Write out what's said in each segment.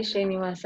ಶ್ರೀನಿವಾಸ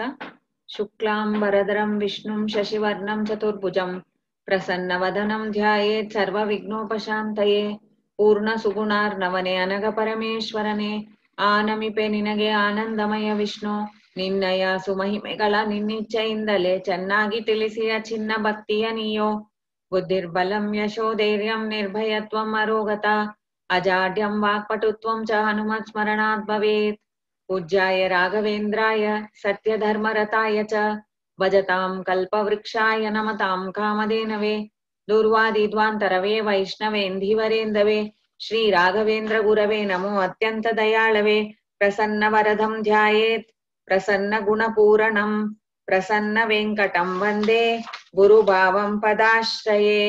ಶುಕ್ಲಾಂಬರಧರಂ ವಿಷ್ಣುಂ ಶಶಿವರ್ಣಂ ಚತುರ್ಭುಜಂ ಪ್ರಸನ್ನವದನಂ ಧ್ಯಾಯೇತ್ ಸರ್ವವಿಘ್ನೋಪಶಾಂತಯೇ ಪೂರ್ಣ ಸುಗುಣಾರ್ನವನೇ ಅನಗ ಪರಮೇಶ್ವರನೇ ಆನಮಿಪೆ ನಿನಗೆ ಆನಂದಮಯ ವಿಷ್ಣು ನಿನ್ನಯ ಸುಮಹಿಮೆಗಳ ನಿನ್ನಿಚ್ಛೆಯಿಂದಲೇ ಚೆನ್ನಾಗಿ ತಿಳಿಸಿಯ ಚಿನ್ನ ಭಕ್ತಿಯ ನೀಯೋ ಬುದ್ಧಿರ್ಬಲಂ ಯಶೋಧೈರ್ಯಂ ನಿರ್ಭಯತ್ವಂ ಅರೋಗತ ಅಜಾಡ್ಯಂ ವಾಕ್ಪಟುತ್ವಂ ಚ ಹನುಮತ್ ಸ್ಮರಣಾತ್ ಭವೇತ್ पूज्याय राघवेन्द्राय सत्यधर्मरताय च भजतां कल्पवृक्षाय नमतां कामधेनवे दुर्वादिद्वान्तरवे वैष्णवेन्धिवरेन्दवे श्रीराघवेन्द्रगुरवे नमो अत्यन्तदयाळवे प्रसन्नवरदं ध्यायेत् प्रसन्नगुणपूरणम् प्रसन्नवेङ्कटं वन्दे ಗುರುಭಾವಂ ಪದಾಶ್ರಯೇ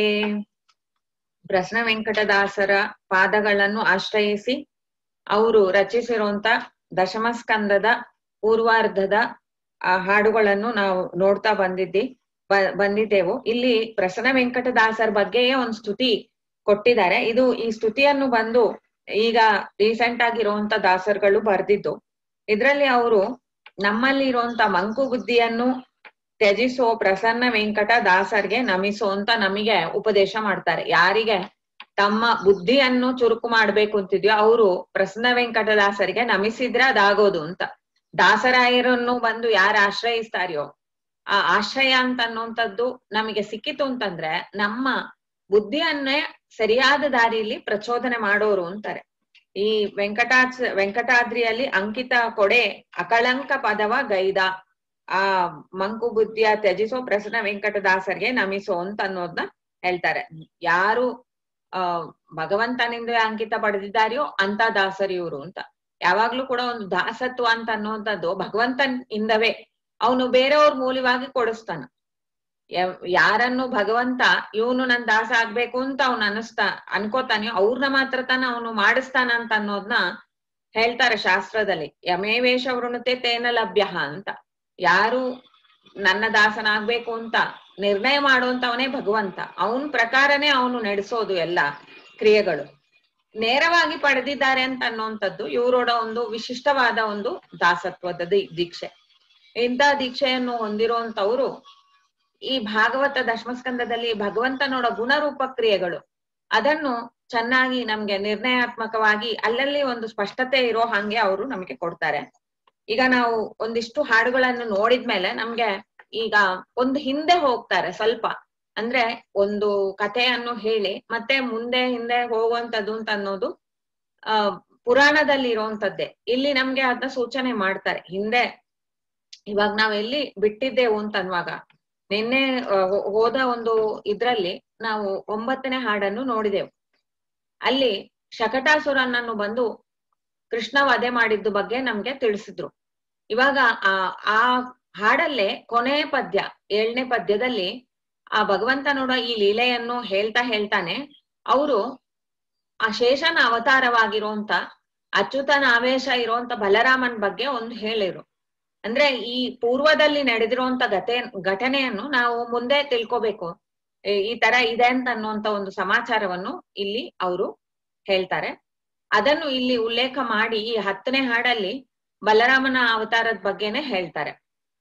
ಪ್ರಸನ್ನ ವೆಂಕಟದಾಸರ ಪಾದಗಳನ್ನು ಆಶ್ರಯಿಸಿ ಅವರು ರಚಿಸಿರುವಂತ ದಶಮಸ್ಕಂದದ ಪೂರ್ವಾರ್ಧದ ಆ ಹಾಡುಗಳನ್ನು ನಾವು ನೋಡ್ತಾ ಬಂದಿದ್ದಿ ಬಂದಿದ್ದೆವು ಇಲ್ಲಿ ಪ್ರಸನ್ನ ವೆಂಕಟದಾಸರ ಬಗ್ಗೆಯೇ ಒಂದು ಸ್ತುತಿ ಕೊಟ್ಟಿದ್ದಾರೆ ಇದು ಈ ಸ್ತುತಿಯನ್ನು ಬಂದು ಈಗ ರೀಸೆಂಟ್ ಆಗಿರುವಂತ ದಾಸರುಗಳು ಬರ್ದಿದ್ದು ಇದ್ರಲ್ಲಿ ಅವರು ನಮ್ಮಲ್ಲಿ ಇರುವಂತ ಮಂಕು ಬುದ್ಧಿಯನ್ನು ತ್ಯಜಿಸೋ ಪ್ರಸನ್ನ ವೆಂಕಟ ದಾಸರ್ಗೆ ನಮಿಸೋ ಅಂತ ನಮಗೆ ಉಪದೇಶ ಮಾಡ್ತಾರೆ ಯಾರಿಗೆ ತಮ್ಮ ಬುದ್ಧಿಯನ್ನು ಚುರುಕು ಮಾಡ್ಬೇಕು ಅಂತಿದ್ಯೋ ಅವರು ಪ್ರಸನ್ನ ವೆಂಕಟದಾಸರಿಗೆ ನಮಿಸಿದ್ರೆ ಅದಾಗೋದು ಅಂತ ದಾಸರಾಯರನ್ನು ಬಂದು ಯಾರು ಆಶ್ರಯಿಸ್ತಾರ್ಯೋ ಆ ಆಶ್ರಯ ಅಂತ ಅನ್ನುವಂಥದ್ದು ನಮಗೆ ಸಿಕ್ಕಿತು ಅಂತಂದ್ರೆ ನಮ್ಮ ಬುದ್ಧಿಯನ್ನೇ ಸರಿಯಾದ ದಾರಿಯಲ್ಲಿ ಪ್ರಚೋದನೆ ಮಾಡೋರು ಅಂತಾರೆ ಈ ವೆಂಕಟಾಚ ವೆಂಕಟಾದ್ರಿಯಲ್ಲಿ ಅಂಕಿತ ಕೊಡೆ ಅಕಳಂಕ ಪದವ ಗೈದ ಆ ಮಂಕು ಬುದ್ಧಿಯ ತ್ಯಜಿಸೋ ಪ್ರಸನ್ನ ವೆಂಕಟದಾಸರಿಗೆ ನಮಿಸೋ ಅಂತ ಅನ್ನೋದನ್ನ ಹೇಳ್ತಾರೆ ಯಾರು ಆ ಭಗವಂತನಿಂದ ಅಂಕಿತ ಪಡೆದಿದ್ದಾರೆಯೋ ಅಂತ ದಾಸರು ಇವರು ಅಂತ ಯಾವಾಗ್ಲೂ ಕೂಡ ಒಂದು ದಾಸತ್ವ ಅಂತ ಅನ್ನುವಂಥದ್ದು ಭಗವಂತನ್ ಇಂದವೇ ಅವನು ಬೇರೆಯವ್ರ ಮೂಲವಾಗಿ ಕೊಡಿಸ್ತಾನ ಯಾರನ್ನು ಭಗವಂತ ಇವನು ನನ್ ದಾಸ ಆಗ್ಬೇಕು ಅಂತ ಅವ್ನು ಅನಿಸ್ತಾ ಅನ್ಕೋತಾನೆಯೋ ಅವ್ರನ್ನ ಮಾತ್ರ ತಾನ ಅವನು ಮಾಡಿಸ್ತಾನ ಅಂತ ಅನ್ನೋದನ್ನ ಹೇಳ್ತಾರೆ ಶಾಸ್ತ್ರದಲ್ಲಿ ಯಮೇವೇಶ ವೃಣತೆ ತೇನ ಲಭ್ಯ ಅಂತ ಯಾರು ನನ್ನ ದಾಸನಾಗ್ಬೇಕು ಅಂತ ನಿರ್ಣಯ ಮಾಡುವಂತವನೇ ಭಗವಂತ ಅವನ್ ಪ್ರಕಾರನೇ ಅವನು ನಡೆಸೋದು ಎಲ್ಲ ಕ್ರಿಯೆಗಳು ನೇರವಾಗಿ ಪಡೆದಿದ್ದಾರೆ ಅಂತ ಅನ್ನುವಂಥದ್ದು ಇವರೋಡ ಒಂದು ವಿಶಿಷ್ಟವಾದ ಒಂದು ದಾಸತ್ವದ ದೀಕ್ಷೆ ಇಂಥ ದೀಕ್ಷೆಯನ್ನು ಹೊಂದಿರುವಂತವ್ರು ಈ ಭಾಗವತ ದಶಮಸ್ಕಂದದಲ್ಲಿ ಭಗವಂತನೋಡ ಗುಣರೂಪ ಕ್ರಿಯೆಗಳು ಅದನ್ನು ಚೆನ್ನಾಗಿ ನಮ್ಗೆ ನಿರ್ಣಯಾತ್ಮಕವಾಗಿ ಅಲ್ಲಲ್ಲಿ ಒಂದು ಸ್ಪಷ್ಟತೆ ಇರೋ ಹಂಗೆ ಅವರು ನಮಗೆ ಕೊಡ್ತಾರೆ ಈಗ ನಾವು ಒಂದಿಷ್ಟು ಹಾಡುಗಳನ್ನು ನೋಡಿದ್ಮೇಲೆ ನಮ್ಗೆ ಈಗ ಒಂದು ಹಿಂದೆ ಹೋಗ್ತಾರೆ ಸ್ವಲ್ಪ ಅಂದ್ರೆ ಒಂದು ಕಥೆಯನ್ನು ಹೇಳಿ ಮತ್ತೆ ಮುಂದೆ ಹಿಂದೆ ಹೋಗುವಂತದ್ದು ಅಂತ ಅನ್ನೋದು ಆ ಪುರಾಣದಲ್ಲಿ ಇರುವಂತದ್ದೇ ಇಲ್ಲಿ ನಮ್ಗೆ ಅದನ್ನ ಸೂಚನೆ ಮಾಡ್ತಾರೆ ಹಿಂದೆ ಇವಾಗ ನಾವ್ ಎಲ್ಲಿ ಬಿಟ್ಟಿದ್ದೆವು ಅಂತ ಅನ್ನುವಾಗ ನಿನ್ನೆ ಹೋದ ಒಂದು ಇದ್ರಲ್ಲಿ ನಾವು ಒಂಬತ್ತನೇ ಹಾಡನ್ನು ನೋಡಿದೆವು ಅಲ್ಲಿ ಶಕಟಾಸುರನನ್ನು ಬಂದು ಕೃಷ್ಣ ವಧೆ ಮಾಡಿದ್ದು ಬಗ್ಗೆ ನಮ್ಗೆ ತಿಳಿಸಿದ್ರು ಇವಾಗ ಆ ಆ ಹಾಡಲ್ಲೇ ಕೊನೆ ಪದ್ಯ ಏಳನೇ ಪದ್ಯದಲ್ಲಿ ಆ ಭಗವಂತನೋಡ ಈ ಲೀಲೆಯನ್ನು ಹೇಳ್ತಾ ಹೇಳ್ತಾನೆ ಅವರು ಆ ಶೇಷನ ಅವತಾರವಾಗಿರುವಂತ ಅಚ್ಯುತನ ಆವೇಶ ಇರುವಂತ ಬಲರಾಮನ್ ಬಗ್ಗೆ ಒಂದು ಹೇಳಿರು ಅಂದ್ರೆ ಈ ಪೂರ್ವದಲ್ಲಿ ನಡೆದಿರುವಂತ ಗತೆ ಘಟನೆಯನ್ನು ನಾವು ಮುಂದೆ ತಿಳ್ಕೊಬೇಕು ಈ ತರ ಇದೆ ಅಂತ ಅನ್ನುವಂತ ಒಂದು ಸಮಾಚಾರವನ್ನು ಇಲ್ಲಿ ಅವರು ಹೇಳ್ತಾರೆ ಅದನ್ನು ಇಲ್ಲಿ ಉಲ್ಲೇಖ ಮಾಡಿ ಈ ಹತ್ತನೇ ಹಾಡಲ್ಲಿ ಬಲರಾಮನ ಅವತಾರದ ಬಗ್ಗೆನೆ ಹೇಳ್ತಾರೆ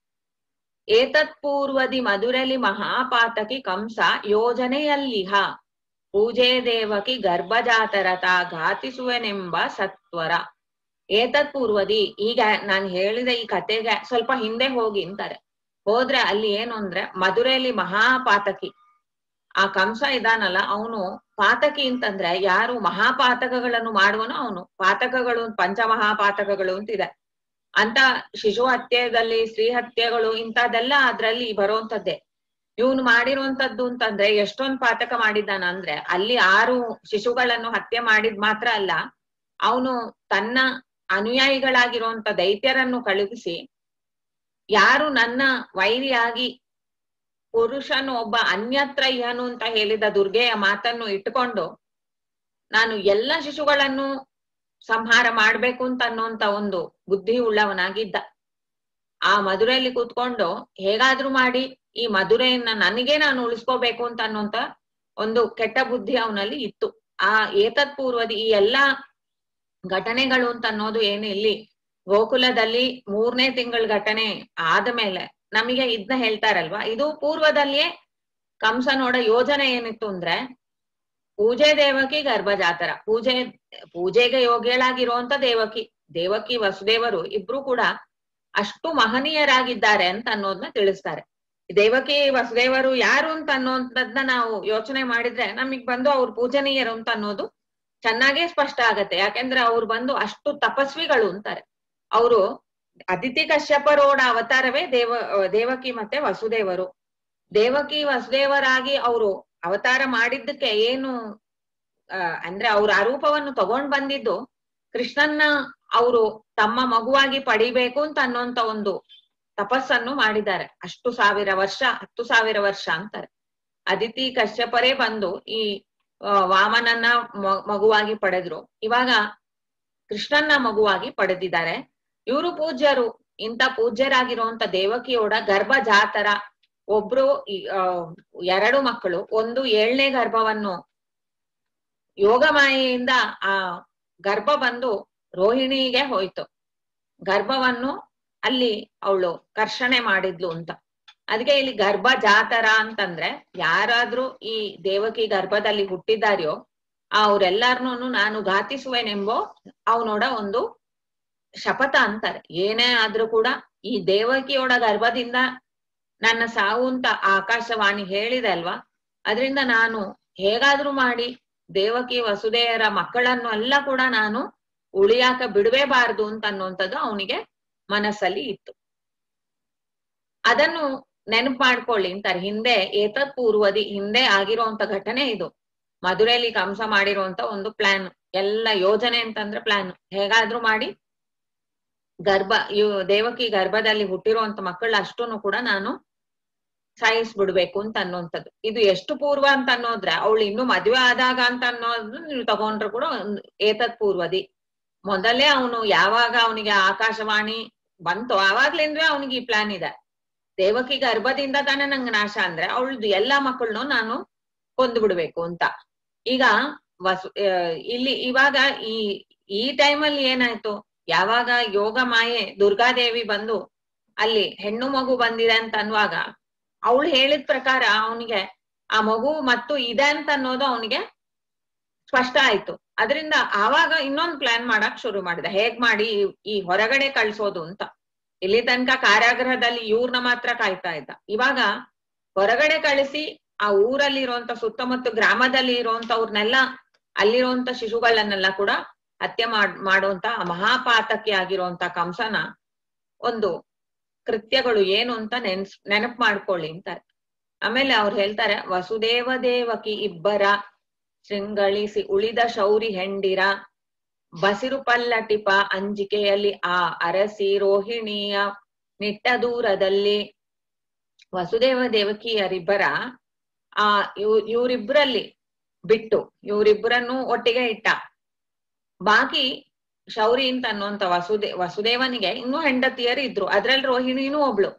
ಏತತ್ ಪೂರ್ವದಿ ಮಧುರಲಿ ಮಹಾಪಾತಕಿ ಕಂಸ ಯೋಜನೆಯಲ್ಲಿಹ ಪೂಜೆ ದೇವಕಿ ಗರ್ಭಜಾತರತ ಘಾತಿಸುವೆನೆಂಬ ಸತ್ವರ ಏತತ್ ಪೂರ್ವದಿ ಈಗ ನಾನು ಹೇಳಿದ ಈ ಕತೆಗೆ ಸ್ವಲ್ಪ ಹಿಂದೆ ಹೋಗಿ ಅಂತಾರೆ ಹೋದ್ರೆ ಅಲ್ಲಿ ಏನು ಅಂದ್ರೆ ಮಧುರೆಯಲ್ಲಿ ಮಹಾಪಾತಕಿ ಆ ಕಂಸ ಇದಾನಲ್ಲ ಅವನು ಪಾತಕಿ ಅಂತಂದ್ರೆ ಯಾರು ಮಹಾಪಾತಕಗಳನ್ನು ಮಾಡುವನು ಅವನು ಪಾತಕಗಳು ಪಂಚಮಹಾಪಾತಕಗಳು ಅಂತಿದೆ ಅಂತ ಶಿಶು ಹತ್ಯೆದಲ್ಲಿ ಸ್ತ್ರೀ ಹತ್ಯೆಗಳು ಇಂಥದ್ದೆಲ್ಲ ಅದ್ರಲ್ಲಿ ಬರುವಂತದ್ದೇ ಇವನು ಮಾಡಿರುವಂತದ್ದು ಅಂತಂದ್ರೆ ಎಷ್ಟೊಂದ್ ಪಾತಕ ಮಾಡಿದ್ದಾನ ಅಂದ್ರೆ ಅಲ್ಲಿ ಆರು ಶಿಶುಗಳನ್ನು ಹತ್ಯೆ ಮಾಡಿದ್ ಮಾತ್ರ ಅಲ್ಲ ಅವನು ತನ್ನ ಅನುಯಾಯಿಗಳಾಗಿರುವಂತ ದೈತ್ಯರನ್ನು ಕಳುಹಿಸಿ ಯಾರು ನನ್ನ ವೈರಿಯಾಗಿ ಪುರುಷನು ಒಬ್ಬ ಅನ್ಯತ್ರ ಇಹನು ಅಂತ ಹೇಳಿದ ದುರ್ಗೆಯ ಮಾತನ್ನು ಇಟ್ಟುಕೊಂಡು ನಾನು ಎಲ್ಲ ಶಿಶುಗಳನ್ನು ಸಂಹಾರ ಮಾಡ್ಬೇಕು ಅಂತ ಅನ್ನೋಂತ ಒಂದು ಬುದ್ಧಿ ಉಳ್ಳವನಾಗಿದ್ದ ಆ ಮಧುರೆಯಲ್ಲಿ ಕೂತ್ಕೊಂಡು ಹೇಗಾದ್ರೂ ಮಾಡಿ ಈ ಮಧುರೆಯನ್ನ ನನಗೆ ನಾನು ಉಳಿಸ್ಕೋಬೇಕು ಅಂತ ಅನ್ನೋಂತ ಒಂದು ಕೆಟ್ಟ ಬುದ್ಧಿ ಅವನಲ್ಲಿ ಇತ್ತು ಆ ಏತತ್ ಪೂರ್ವದಿ ಈ ಎಲ್ಲಾ ಘಟನೆಗಳು ಅಂತ ಅನ್ನೋದು ಏನು ಇಲ್ಲಿ ಗೋಕುಲದಲ್ಲಿ ಮೂರನೇ ತಿಂಗಳ ಘಟನೆ ಆದ್ಮೇಲೆ ನಮಗೆ ಇದನ್ನ ಹೇಳ್ತಾರಲ್ವಾ ಇದು ಪೂರ್ವದಲ್ಲಿಯೇ ಕಂಸನೋಡ ಯೋಜನೆ ಏನಿತ್ತು ಅಂದ್ರೆ ಪೂಜೆ ದೇವಕಿ ಗರ್ಭಜಾತರ ಪೂಜೆ ಪೂಜೆಗೆ ಯೋಗ್ಯಳಾಗಿರುವಂತ ದೇವಕಿ ದೇವಕಿ ವಸುದೇವರು ಇಬ್ರು ಕೂಡ ಅಷ್ಟು ಮಹನೀಯರಾಗಿದ್ದಾರೆ ಅಂತ ಅನ್ನೋದನ್ನ ತಿಳಿಸ್ತಾರೆ ದೇವಕಿ ವಸುದೇವರು ಯಾರು ಅಂತ ಅನ್ನೋದನ್ನ ನಾವು ಯೋಚನೆ ಮಾಡಿದ್ರೆ ನಮಗ್ ಬಂದು ಅವ್ರು ಪೂಜನೀಯರು ಅಂತ ಅನ್ನೋದು ಚೆನ್ನಾಗೇ ಸ್ಪಷ್ಟ ಆಗತ್ತೆ ಯಾಕೆಂದ್ರೆ ಅವ್ರು ಬಂದು ಅಷ್ಟು ತಪಸ್ವಿಗಳು ಅಂತಾರೆ ಅವರು ಅದಿತಿ ಕಶ್ಯಪರೋಡ ಅವತಾರವೇ ದೇವ ದೇವಕಿ ಮತ್ತೆ ವಸುದೇವರು ದೇವಕಿ ವಸುದೇವರಾಗಿ ಅವರು ಅವತಾರ ಮಾಡಿದ್ದಕ್ಕೆ ಏನು ಆ ಅಂದ್ರೆ ಅವ್ರ ಆರೂಪವನ್ನು ತಗೊಂಡ್ ಬಂದಿದ್ದು ಕೃಷ್ಣನ್ನ ಅವರು ತಮ್ಮ ಮಗುವಾಗಿ ಪಡಿಬೇಕು ಅಂತ ಅನ್ನೋಂತ ಒಂದು ತಪಸ್ಸನ್ನು ಮಾಡಿದ್ದಾರೆ ಅಷ್ಟು ಸಾವಿರ ವರ್ಷ ಹತ್ತು ಸಾವಿರ ವರ್ಷ ಅಂತಾರೆ ಅದಿತಿ ಕಶ್ಯಪರೇ ಬಂದು ಈ ವಾಮನನ್ನ ಮಗುವಾಗಿ ಪಡೆದ್ರು ಇವಾಗ ಕೃಷ್ಣನ್ನ ಮಗುವಾಗಿ ಪಡೆದಿದ್ದಾರೆ ಇವರು ಪೂಜ್ಯರು ಇಂಥ ಪೂಜ್ಯರಾಗಿರುವಂತ ದೇವಕಿಯೋಡ ಗರ್ಭ ಜಾತರ ಒಬ್ರು ಎರಡು ಮಕ್ಕಳು ಒಂದು ಏಳನೇ ಗರ್ಭವನ್ನು ಯೋಗಮಾಯೆಯಿಂದ ಆ ಗರ್ಭ ಬಂದು ರೋಹಿಣಿಗೆ ಹೋಯ್ತು ಗರ್ಭವನ್ನು ಅಲ್ಲಿ ಅವಳು ಕರ್ಷಣೆ ಮಾಡಿದ್ಲು ಅಂತ ಅದಕ್ಕೆ ಇಲ್ಲಿ ಗರ್ಭ ಜಾತರ ಅಂತಂದ್ರೆ ಯಾರಾದ್ರೂ ಈ ದೇವಕಿ ಗರ್ಭದಲ್ಲಿ ಹುಟ್ಟಿದಾರ್ಯೋ ಅವ್ರೆಲ್ಲಾರ್ನು ನಾನು ಘಾತಿಸುವೆನೆಂಬೋ ಅವನೋಡ ಒಂದು ಶಪಥ ಅಂತಾರೆ ಏನೇ ಆದ್ರೂ ಕೂಡ ಈ ದೇವಕಿಯೋಡ ಗರ್ಭದಿಂದ ನನ್ನ ಸಾವು ಅಂತ ಆಕಾಶವಾಣಿ ಹೇಳಿದೆ ಅಲ್ವಾ ಅದರಿಂದ ನಾನು ಹೇಗಾದ್ರೂ ಮಾಡಿ ದೇವಕಿ ವಸುದೆಯರ ಮಕ್ಕಳನ್ನು ಎಲ್ಲ ಕೂಡ ನಾನು ಉಳಿಯಾಕ ಬಿಡಬೇಬಾರ್ದು ಅಂತ ಅನ್ನುವಂಥದ್ದು ಅವನಿಗೆ ಮನಸ್ಸಲ್ಲಿ ಇತ್ತು ಅದನ್ನು ನೆನಪು ಮಾಡ್ಕೊಳ್ಳಿ ಅಂತಾರೆ ಹಿಂದೆ ಏತತ್ ಪೂರ್ವದಿ ಹಿಂದೆ ಆಗಿರುವಂತ ಘಟನೆ ಇದು ಮಧುರೆಯಲ್ಲಿ ಕಂಸ ಮಾಡಿರುವಂತ ಒಂದು ಪ್ಲಾನ್ ಎಲ್ಲ ಯೋಜನೆ ಅಂತಂದ್ರೆ ಪ್ಲಾನ್ ಹೇಗಾದ್ರೂ ಮಾಡಿ ಗರ್ಭ ಇವ್ ದೇವಕಿ ಗರ್ಭದಲ್ಲಿ ಹುಟ್ಟಿರುವಂತ ಮಕ್ಕಳ ಅಷ್ಟೂನು ಕೂಡ ನಾನು ಸಾಯಿಸ್ಬಿಡ್ಬೇಕು ಅಂತ ಅನ್ನೋಂಥದ್ದು ಇದು ಎಷ್ಟು ಪೂರ್ವ ಅಂತ ಅನ್ನೋದ್ರೆ ಅವಳು ಇನ್ನು ಮದುವೆ ಆದಾಗ ಅಂತ ಅನ್ನೋದು ನೀವು ತಗೊಂಡ್ರು ಕೂಡ ಒಂದು ಏತತ್ ಪೂರ್ವದಿ ಮೊದಲೇ ಅವನು ಯಾವಾಗ ಅವನಿಗೆ ಆಕಾಶವಾಣಿ ಬಂತು ಆವಾಗ್ಲಿಂದ್ರೆ ಅವನಿಗೆ ಈ ಪ್ಲಾನ್ ಇದೆ ದೇವಕಿ ಗರ್ಭದಿಂದ ತಾನೇ ನಂಗೆ ನಾಶ ಅಂದ್ರೆ ಅವಳದು ಎಲ್ಲಾ ಮಕ್ಕಳನ್ನು ನಾನು ಕೊಂದು ಬಿಡ್ಬೇಕು ಅಂತ ಈಗ ವಸು ಇಲ್ಲಿ ಇವಾಗ ಈ ಈ ಟೈಮಲ್ಲಿ ಏನಾಯ್ತು ಯಾವಾಗ ಯೋಗ ಮಾಯೆ ದುರ್ಗಾದೇವಿ ಬಂದು ಅಲ್ಲಿ ಹೆಣ್ಣು ಮಗು ಬಂದಿದೆ ಅಂತ ಅನ್ನುವಾಗ ಅವಳು ಹೇಳಿದ ಪ್ರಕಾರ ಅವನಿಗೆ ಆ ಮಗು ಮತ್ತು ಇದೆ ಅಂತ ಅನ್ನೋದು ಅವನಿಗೆ ಸ್ಪಷ್ಟ ಆಯ್ತು ಅದರಿಂದ ಆವಾಗ ಇನ್ನೊಂದು ಪ್ಲಾನ್ ಮಾಡಕ್ ಶುರು ಮಾಡಿದ ಹೇಗ್ ಮಾಡಿ ಈ ಹೊರಗಡೆ ಕಳ್ಸೋದು ಅಂತ ಇಲ್ಲಿ ತನಕ ಕಾರಾಗೃಹದಲ್ಲಿ ಇವ್ರನ್ನ ಮಾತ್ರ ಕಾಯ್ತಾ ಇದ್ದ ಇವಾಗ ಹೊರಗಡೆ ಕಳಿಸಿ ಆ ಊರಲ್ಲಿ ಇರುವಂತ ಸುತ್ತಮುತ್ತ ಗ್ರಾಮದಲ್ಲಿ ಇರುವಂತವ್ರನ್ನೆಲ್ಲ ಅಲ್ಲಿರುವಂತ ಶಿಶುಗಳನ್ನೆಲ್ಲ ಕೂಡ ಹತ್ಯೆ ಮಾಡ್ ಮಾಡುವಂತ ಮಹಾಪಾತಕಿ ಆಗಿರುವಂತ ಕಂಸನ ಒಂದು ಕೃತ್ಯಗಳು ಏನು ಅಂತ ನೆನ್ಸ್ ನೆನಪು ಮಾಡ್ಕೊಳ್ಳಿ ಅಂತಾರೆ ಆಮೇಲೆ ಅವ್ರು ಹೇಳ್ತಾರೆ ವಸುದೇವ ದೇವಕಿ ಇಬ್ಬರ ಶೃಂಗಳಿಸಿ ಉಳಿದ ಶೌರಿ ಹೆಂಡಿರ ಬಸಿರು ಪಲ್ಲಟಿಪ ಅಂಜಿಕೆಯಲ್ಲಿ ಆ ಅರಸಿ ರೋಹಿಣಿಯ ನಿಟ್ಟ ದೂರದಲ್ಲಿ ವಸುದೇವ ದೇವಕಿಯರಿಬ್ಬರ ಆ ಇವ್ ಇವ್ರಿಬ್ರಲ್ಲಿ ಬಿಟ್ಟು ಇವ್ರಿಬ್ಬರನ್ನು ಒಟ್ಟಿಗೆ ಇಟ್ಟ ಬಾಕಿ ಶೌರಿ ಅಂತ ಅನ್ನುವಂತ ವಸುದೇ ವಸುದೇವನಿಗೆ ಇನ್ನೂ ಹೆಂಡತಿಯರು ಇದ್ರು ಅದ್ರಲ್ಲಿ ರೋಹಿಣಿನೂ ಒಬ್ಳು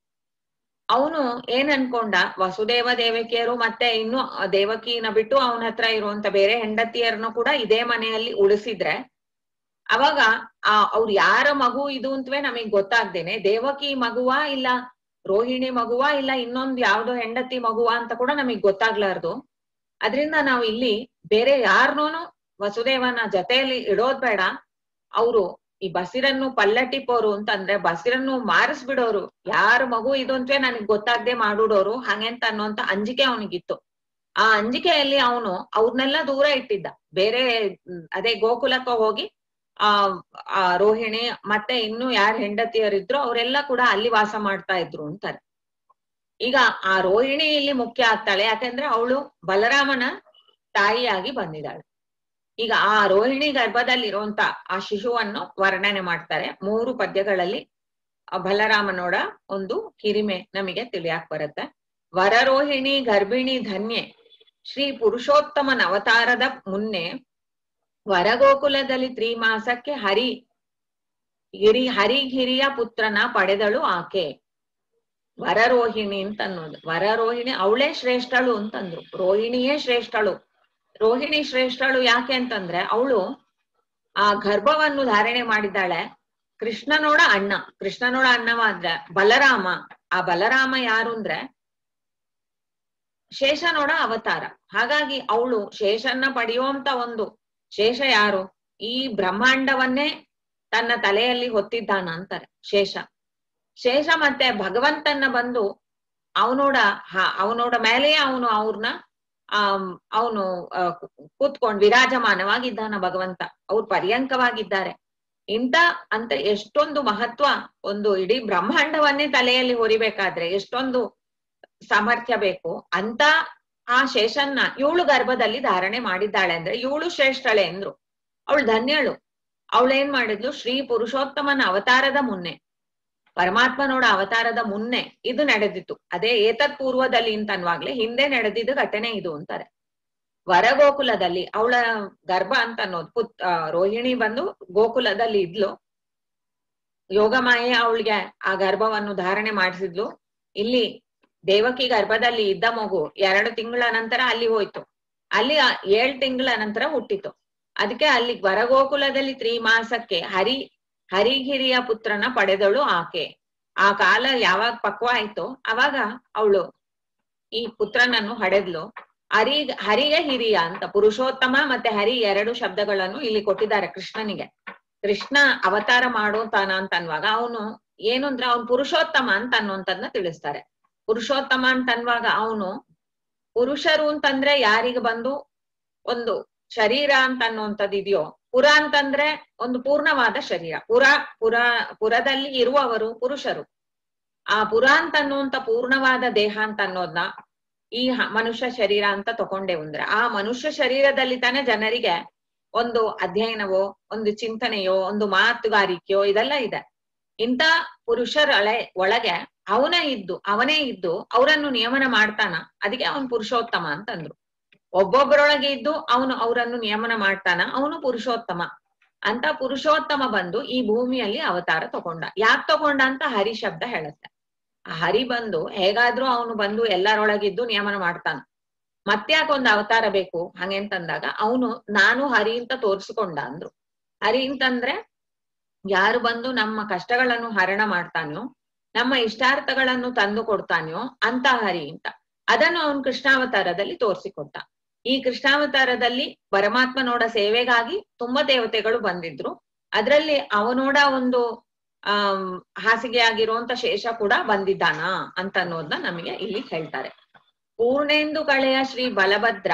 ಅವನು ಏನ್ ಅನ್ಕೊಂಡ ವಸುದೇವ ದೇವಕಿಯರು ಮತ್ತೆ ಇನ್ನು ದೇವಕಿನ ಬಿಟ್ಟು ಅವನ ಹತ್ರ ಇರುವಂತ ಬೇರೆ ಹೆಂಡತಿಯರನ್ನು ಕೂಡ ಇದೇ ಮನೆಯಲ್ಲಿ ಉಳಿಸಿದ್ರೆ ಅವಾಗ ಆ ಅವ್ರು ಯಾರ ಮಗು ಇದು ಅಂತವೇ ನಮಗ್ ಗೊತ್ತಾಗ್ದೇನೆ ದೇವಕಿ ಮಗುವ ಇಲ್ಲ ರೋಹಿಣಿ ಮಗುವ ಇಲ್ಲ ಇನ್ನೊಂದ್ ಯಾವ್ದೋ ಹೆಂಡತಿ ಮಗುವ ಅಂತ ಕೂಡ ನಮಗ್ ಗೊತ್ತಾಗ್ಲಾರ್ದು ಅದ್ರಿಂದ ನಾವು ಇಲ್ಲಿ ಬೇರೆ ಯಾರನ್ನೂ ವಸುದೇವನ ಜೊತೆಯಲ್ಲಿ ಇಡೋದ್ ಬೇಡ ಅವರು ಈ ಬಸಿರನ್ನು ಪಲ್ಲಟಿಪೋರು ಅಂತಂದ್ರೆ ಬಸಿರನ್ನು ಮಾರಿಸ್ಬಿಡೋರು ಯಾರ ಮಗು ಇದು ಅಂತವೇ ನನಗ್ ಗೊತ್ತಾಗ್ದೆ ಮಾಡುಡೋರು ಹಂಗೆಂತ ಅನ್ನೋಂತ ಅಂಜಿಕೆ ಅವನಿಗಿತ್ತು ಆ ಅಂಜಿಕೆಯಲ್ಲಿ ಅವನು ಅವ್ರನ್ನೆಲ್ಲ ದೂರ ಇಟ್ಟಿದ್ದ ಬೇರೆ ಅದೇ ಗೋಕುಲಕ್ಕ ಹೋಗಿ ಆ ಆ ರೋಹಿಣಿ ಮತ್ತೆ ಇನ್ನು ಯಾರು ಹೆಂಡತಿಯರಿದ್ರು ಅವರೆಲ್ಲ ಕೂಡ ಅಲ್ಲಿ ವಾಸ ಮಾಡ್ತಾ ಇದ್ರು ಅಂತಾರೆ ಈಗ ಆ ರೋಹಿಣಿ ಇಲ್ಲಿ ಮುಖ್ಯ ಆಗ್ತಾಳೆ ಯಾಕಂದ್ರೆ ಅವಳು ಬಲರಾಮನ ತಾಯಿಯಾಗಿ ಬಂದಿದ್ದಾಳೆ ಈಗ ಆ ರೋಹಿಣಿ ಗರ್ಭದಲ್ಲಿರುವಂತ ಆ ಶಿಶುವನ್ನು ವರ್ಣನೆ ಮಾಡ್ತಾರೆ ಮೂರು ಪದ್ಯಗಳಲ್ಲಿ ಬಲರಾಮನೋಡ ಒಂದು ಹಿರಿಮೆ ನಮಗೆ ತಿಳಿಯಾಕ್ ಬರುತ್ತೆ ವರರೋಹಿಣಿ ಗರ್ಭಿಣಿ ಧನ್ಯೆ ಶ್ರೀ ಪುರುಷೋತ್ತಮನ ಅವತಾರದ ಮುನ್ನೆ ವರಗೋಕುಲದಲ್ಲಿ ತ್ರಿಮಾಸಕ್ಕೆ ಹರಿ ಹಿರಿ ಹರಿ ಹಿರಿಯ ಪುತ್ರನ ಪಡೆದಳು ಆಕೆ ವರರೋಹಿಣಿ ಅಂತ ಅನ್ನೋದು ವರರೋಹಿಣಿ ಅವಳೇ ಶ್ರೇಷ್ಠಳು ಅಂತಂದ್ರು ರೋಹಿಣಿಯೇ ಶ್ರೇಷ್ಠಳು ರೋಹಿಣಿ ಶ್ರೇಷ್ಠಳು ಯಾಕೆ ಅಂತಂದ್ರೆ ಅವಳು ಆ ಗರ್ಭವನ್ನು ಧಾರಣೆ ಮಾಡಿದ್ದಾಳೆ ಕೃಷ್ಣನೋಡ ಅಣ್ಣ ಕೃಷ್ಣನೋಡ ಅಣ್ಣವಾದ್ರೆ ಬಲರಾಮ ಆ ಬಲರಾಮ ಯಾರು ಅಂದ್ರೆ ಶೇಷನೋಡ ಅವತಾರ ಹಾಗಾಗಿ ಅವಳು ಶೇಷನ್ನ ಪಡೆಯುವಂತ ಒಂದು ಶೇಷ ಯಾರು ಈ ಬ್ರಹ್ಮಾಂಡವನ್ನೇ ತನ್ನ ತಲೆಯಲ್ಲಿ ಹೊತ್ತಿದ್ದಾನ ಅಂತಾರೆ ಶೇಷ ಶೇಷ ಮತ್ತೆ ಭಗವಂತನ ಬಂದು ಅವನೋಡ ಅವನೋಡ ಮೇಲೆ ಅವನು ಅವ್ರನ್ನ ಆ ಅವನು ಕೂತ್ಕೊಂಡ್ ವಿರಾಜಮಾನವಾಗಿದ್ದಾನ ಭಗವಂತ ಅವ್ರು ಪರ್ಯಂಕವಾಗಿದ್ದಾರೆ ಇಂತ ಅಂತ ಎಷ್ಟೊಂದು ಮಹತ್ವ ಒಂದು ಇಡೀ ಬ್ರಹ್ಮಾಂಡವನ್ನೇ ತಲೆಯಲ್ಲಿ ಹೊರಿಬೇಕಾದ್ರೆ ಎಷ್ಟೊಂದು ಸಾಮರ್ಥ್ಯ ಬೇಕು ಅಂತ ಆ ಶೇಷನ್ನ ಇವಳು ಗರ್ಭದಲ್ಲಿ ಧಾರಣೆ ಮಾಡಿದ್ದಾಳೆ ಅಂದ್ರೆ ಇವಳು ಶ್ರೇಷ್ಠಳೆ ಎಂದ್ರು ಅವಳು ಧನ್ಯಳು ಅವಳೇನ್ ಮಾಡಿದ್ಲು ಶ್ರೀ ಪುರುಷೋತ್ತಮನ ಅವತಾರದ ಮುನ್ನೆ ಪರಮಾತ್ಮನೋಡ ಅವತಾರದ ಮುನ್ನೆ ಇದು ನಡೆದಿತ್ತು ಅದೇ ಏತತ್ ಪೂರ್ವದಲ್ಲಿ ಅಂತನ್ವಾಗ್ಲೆ ಹಿಂದೆ ನಡೆದಿದ್ದ ಘಟನೆ ಇದು ಅಂತಾರೆ ವರಗೋಕುಲದಲ್ಲಿ ಅವಳ ಗರ್ಭ ಅಂತ ಅನ್ನೋದು ಪುತ್ ರೋಹಿಣಿ ಬಂದು ಗೋಕುಲದಲ್ಲಿ ಇದ್ಲು ಯೋಗಮಾಯೆ ಅವಳಿಗೆ ಆ ಗರ್ಭವನ್ನು ಧಾರಣೆ ಮಾಡಿಸಿದ್ಲು ಇಲ್ಲಿ ದೇವಕಿ ಗರ್ಭದಲ್ಲಿ ಇದ್ದ ಮಗು ಎರಡು ತಿಂಗಳ ನಂತರ ಅಲ್ಲಿ ಹೋಯ್ತು ಅಲ್ಲಿ ಏಳ್ ತಿಂಗಳ ನಂತರ ಹುಟ್ಟಿತು ಅದಕ್ಕೆ ಅಲ್ಲಿ ವರಗೋಕುಲದಲ್ಲಿ ತ್ರಿಮಾಸಕ್ಕೆ ಹರಿ ಹರಿಗಿರಿಯ ಪುತ್ರನ ಪಡೆದಳು ಆಕೆ ಆ ಕಾಲ ಯಾವಾಗ ಪಕ್ವ ಆಯ್ತೋ ಅವಾಗ ಅವಳು ಈ ಪುತ್ರನನ್ನು ಹಡೆದ್ಲು ಹರಿ ಹರಿಗೆ ಹಿರಿಯ ಅಂತ ಪುರುಷೋತ್ತಮ ಮತ್ತೆ ಹರಿ ಎರಡು ಶಬ್ದಗಳನ್ನು ಇಲ್ಲಿ ಕೊಟ್ಟಿದ್ದಾರೆ ಕೃಷ್ಣನಿಗೆ ಕೃಷ್ಣ ಅವತಾರ ಮಾಡೋತಾನ ಅಂತ ಅನ್ವಾಗ ಅವನು ಏನು ಅಂದ್ರೆ ಅವನು ಪುರುಷೋತ್ತಮ ಅಂತ ಅನ್ನುವಂಥದ್ನ ತಿಳಿಸ್ತಾರೆ ಪುರುಷೋತ್ತಮ ಅಂತ ಅನ್ವಾಗ ಅವನು ಪುರುಷರು ಅಂತಂದ್ರೆ ಯಾರಿಗೆ ಬಂದು ಒಂದು ಶರೀರ ಅಂತ ಅನ್ನುವಂಥದ್ದು ಇದೆಯೋ ಪುರ ಅಂತಂದ್ರೆ ಒಂದು ಪೂರ್ಣವಾದ ಶರೀರ ಪುರ ಪುರ ಪುರದಲ್ಲಿ ಇರುವವರು ಪುರುಷರು ಆ ಪುರ ಅಂತ ಅನ್ನುವಂತ ಪೂರ್ಣವಾದ ದೇಹ ಅಂತ ಅನ್ನೋದ್ನ ಈ ಮನುಷ್ಯ ಶರೀರ ಅಂತ ತಕೊಂಡೇವು ಅಂದ್ರೆ ಆ ಮನುಷ್ಯ ಶರೀರದಲ್ಲಿ ತಾನೇ ಜನರಿಗೆ ಒಂದು ಅಧ್ಯಯನವೋ ಒಂದು ಚಿಂತನೆಯೋ ಒಂದು ಮಾತುಗಾರಿಕೆಯೋ ಇದೆಲ್ಲ ಇದೆ ಇಂಥ ಪುರುಷರೊಳೆ ಒಳಗೆ ಅವನೇ ಇದ್ದು ಅವನೇ ಇದ್ದು ಅವರನ್ನು ನಿಯಮನ ಮಾಡ್ತಾನ ಅದಕ್ಕೆ ಅವನು ಪುರುಷೋತ್ತಮ ಅಂತಂದ್ರು ಒಬ್ಬೊಬ್ಬರೊಳಗೆ ಇದ್ದು ಅವನು ಅವರನ್ನು ನಿಯಮನ ಮಾಡ್ತಾನ ಅವನು ಪುರುಷೋತ್ತಮ ಅಂತ ಪುರುಷೋತ್ತಮ ಬಂದು ಈ ಭೂಮಿಯಲ್ಲಿ ಅವತಾರ ತಗೊಂಡ ಯಾಕ್ ತಗೊಂಡ ಅಂತ ಹರಿ ಶಬ್ದ ಹೇಳುತ್ತೆ ಆ ಹರಿ ಬಂದು ಹೇಗಾದ್ರೂ ಅವನು ಬಂದು ಎಲ್ಲರೊಳಗಿದ್ದು ನಿಯಮನ ಮಾಡ್ತಾನ ಮತ್ತ್ಯಾಕ ಒಂದು ಅವತಾರ ಬೇಕು ಹಂಗೆಂತಂದಾಗ ಅವನು ನಾನು ಹರಿ ಅಂತ ತೋರಿಸ್ಕೊಂಡ ಅಂದ್ರು ಹರಿ ಅಂತಂದ್ರೆ ಯಾರು ಬಂದು ನಮ್ಮ ಕಷ್ಟಗಳನ್ನು ಹರಣ ಮಾಡ್ತಾನೋ ನಮ್ಮ ಇಷ್ಟಾರ್ಥಗಳನ್ನು ತಂದು ಕೊಡ್ತಾನೋ ಅಂತ ಹರಿ ಅಂತ ಅದನ್ನು ಅವನು ಕೃಷ್ಣಾವತಾರದಲ್ಲಿ ತೋರಿಸಿಕೊಟ್ಟ ಈ ಕೃಷ್ಣಾವತಾರದಲ್ಲಿ ಪರಮಾತ್ಮನೋಡ ಸೇವೆಗಾಗಿ ತುಂಬಾ ದೇವತೆಗಳು ಬಂದಿದ್ರು ಅದ್ರಲ್ಲಿ ಅವನೋಡ ಒಂದು ಆಮ್ ಹಾಸಿಗೆ ಆಗಿರುವಂತ ಶೇಷ ಕೂಡ ಬಂದಿದ್ದಾನ ಅಂತ ಅನ್ನೋದನ್ನ ನಮಗೆ ಇಲ್ಲಿ ಹೇಳ್ತಾರೆ ಪೂರ್ಣೇಂದು ಕಳೆಯ ಶ್ರೀ ಬಲಭದ್ರ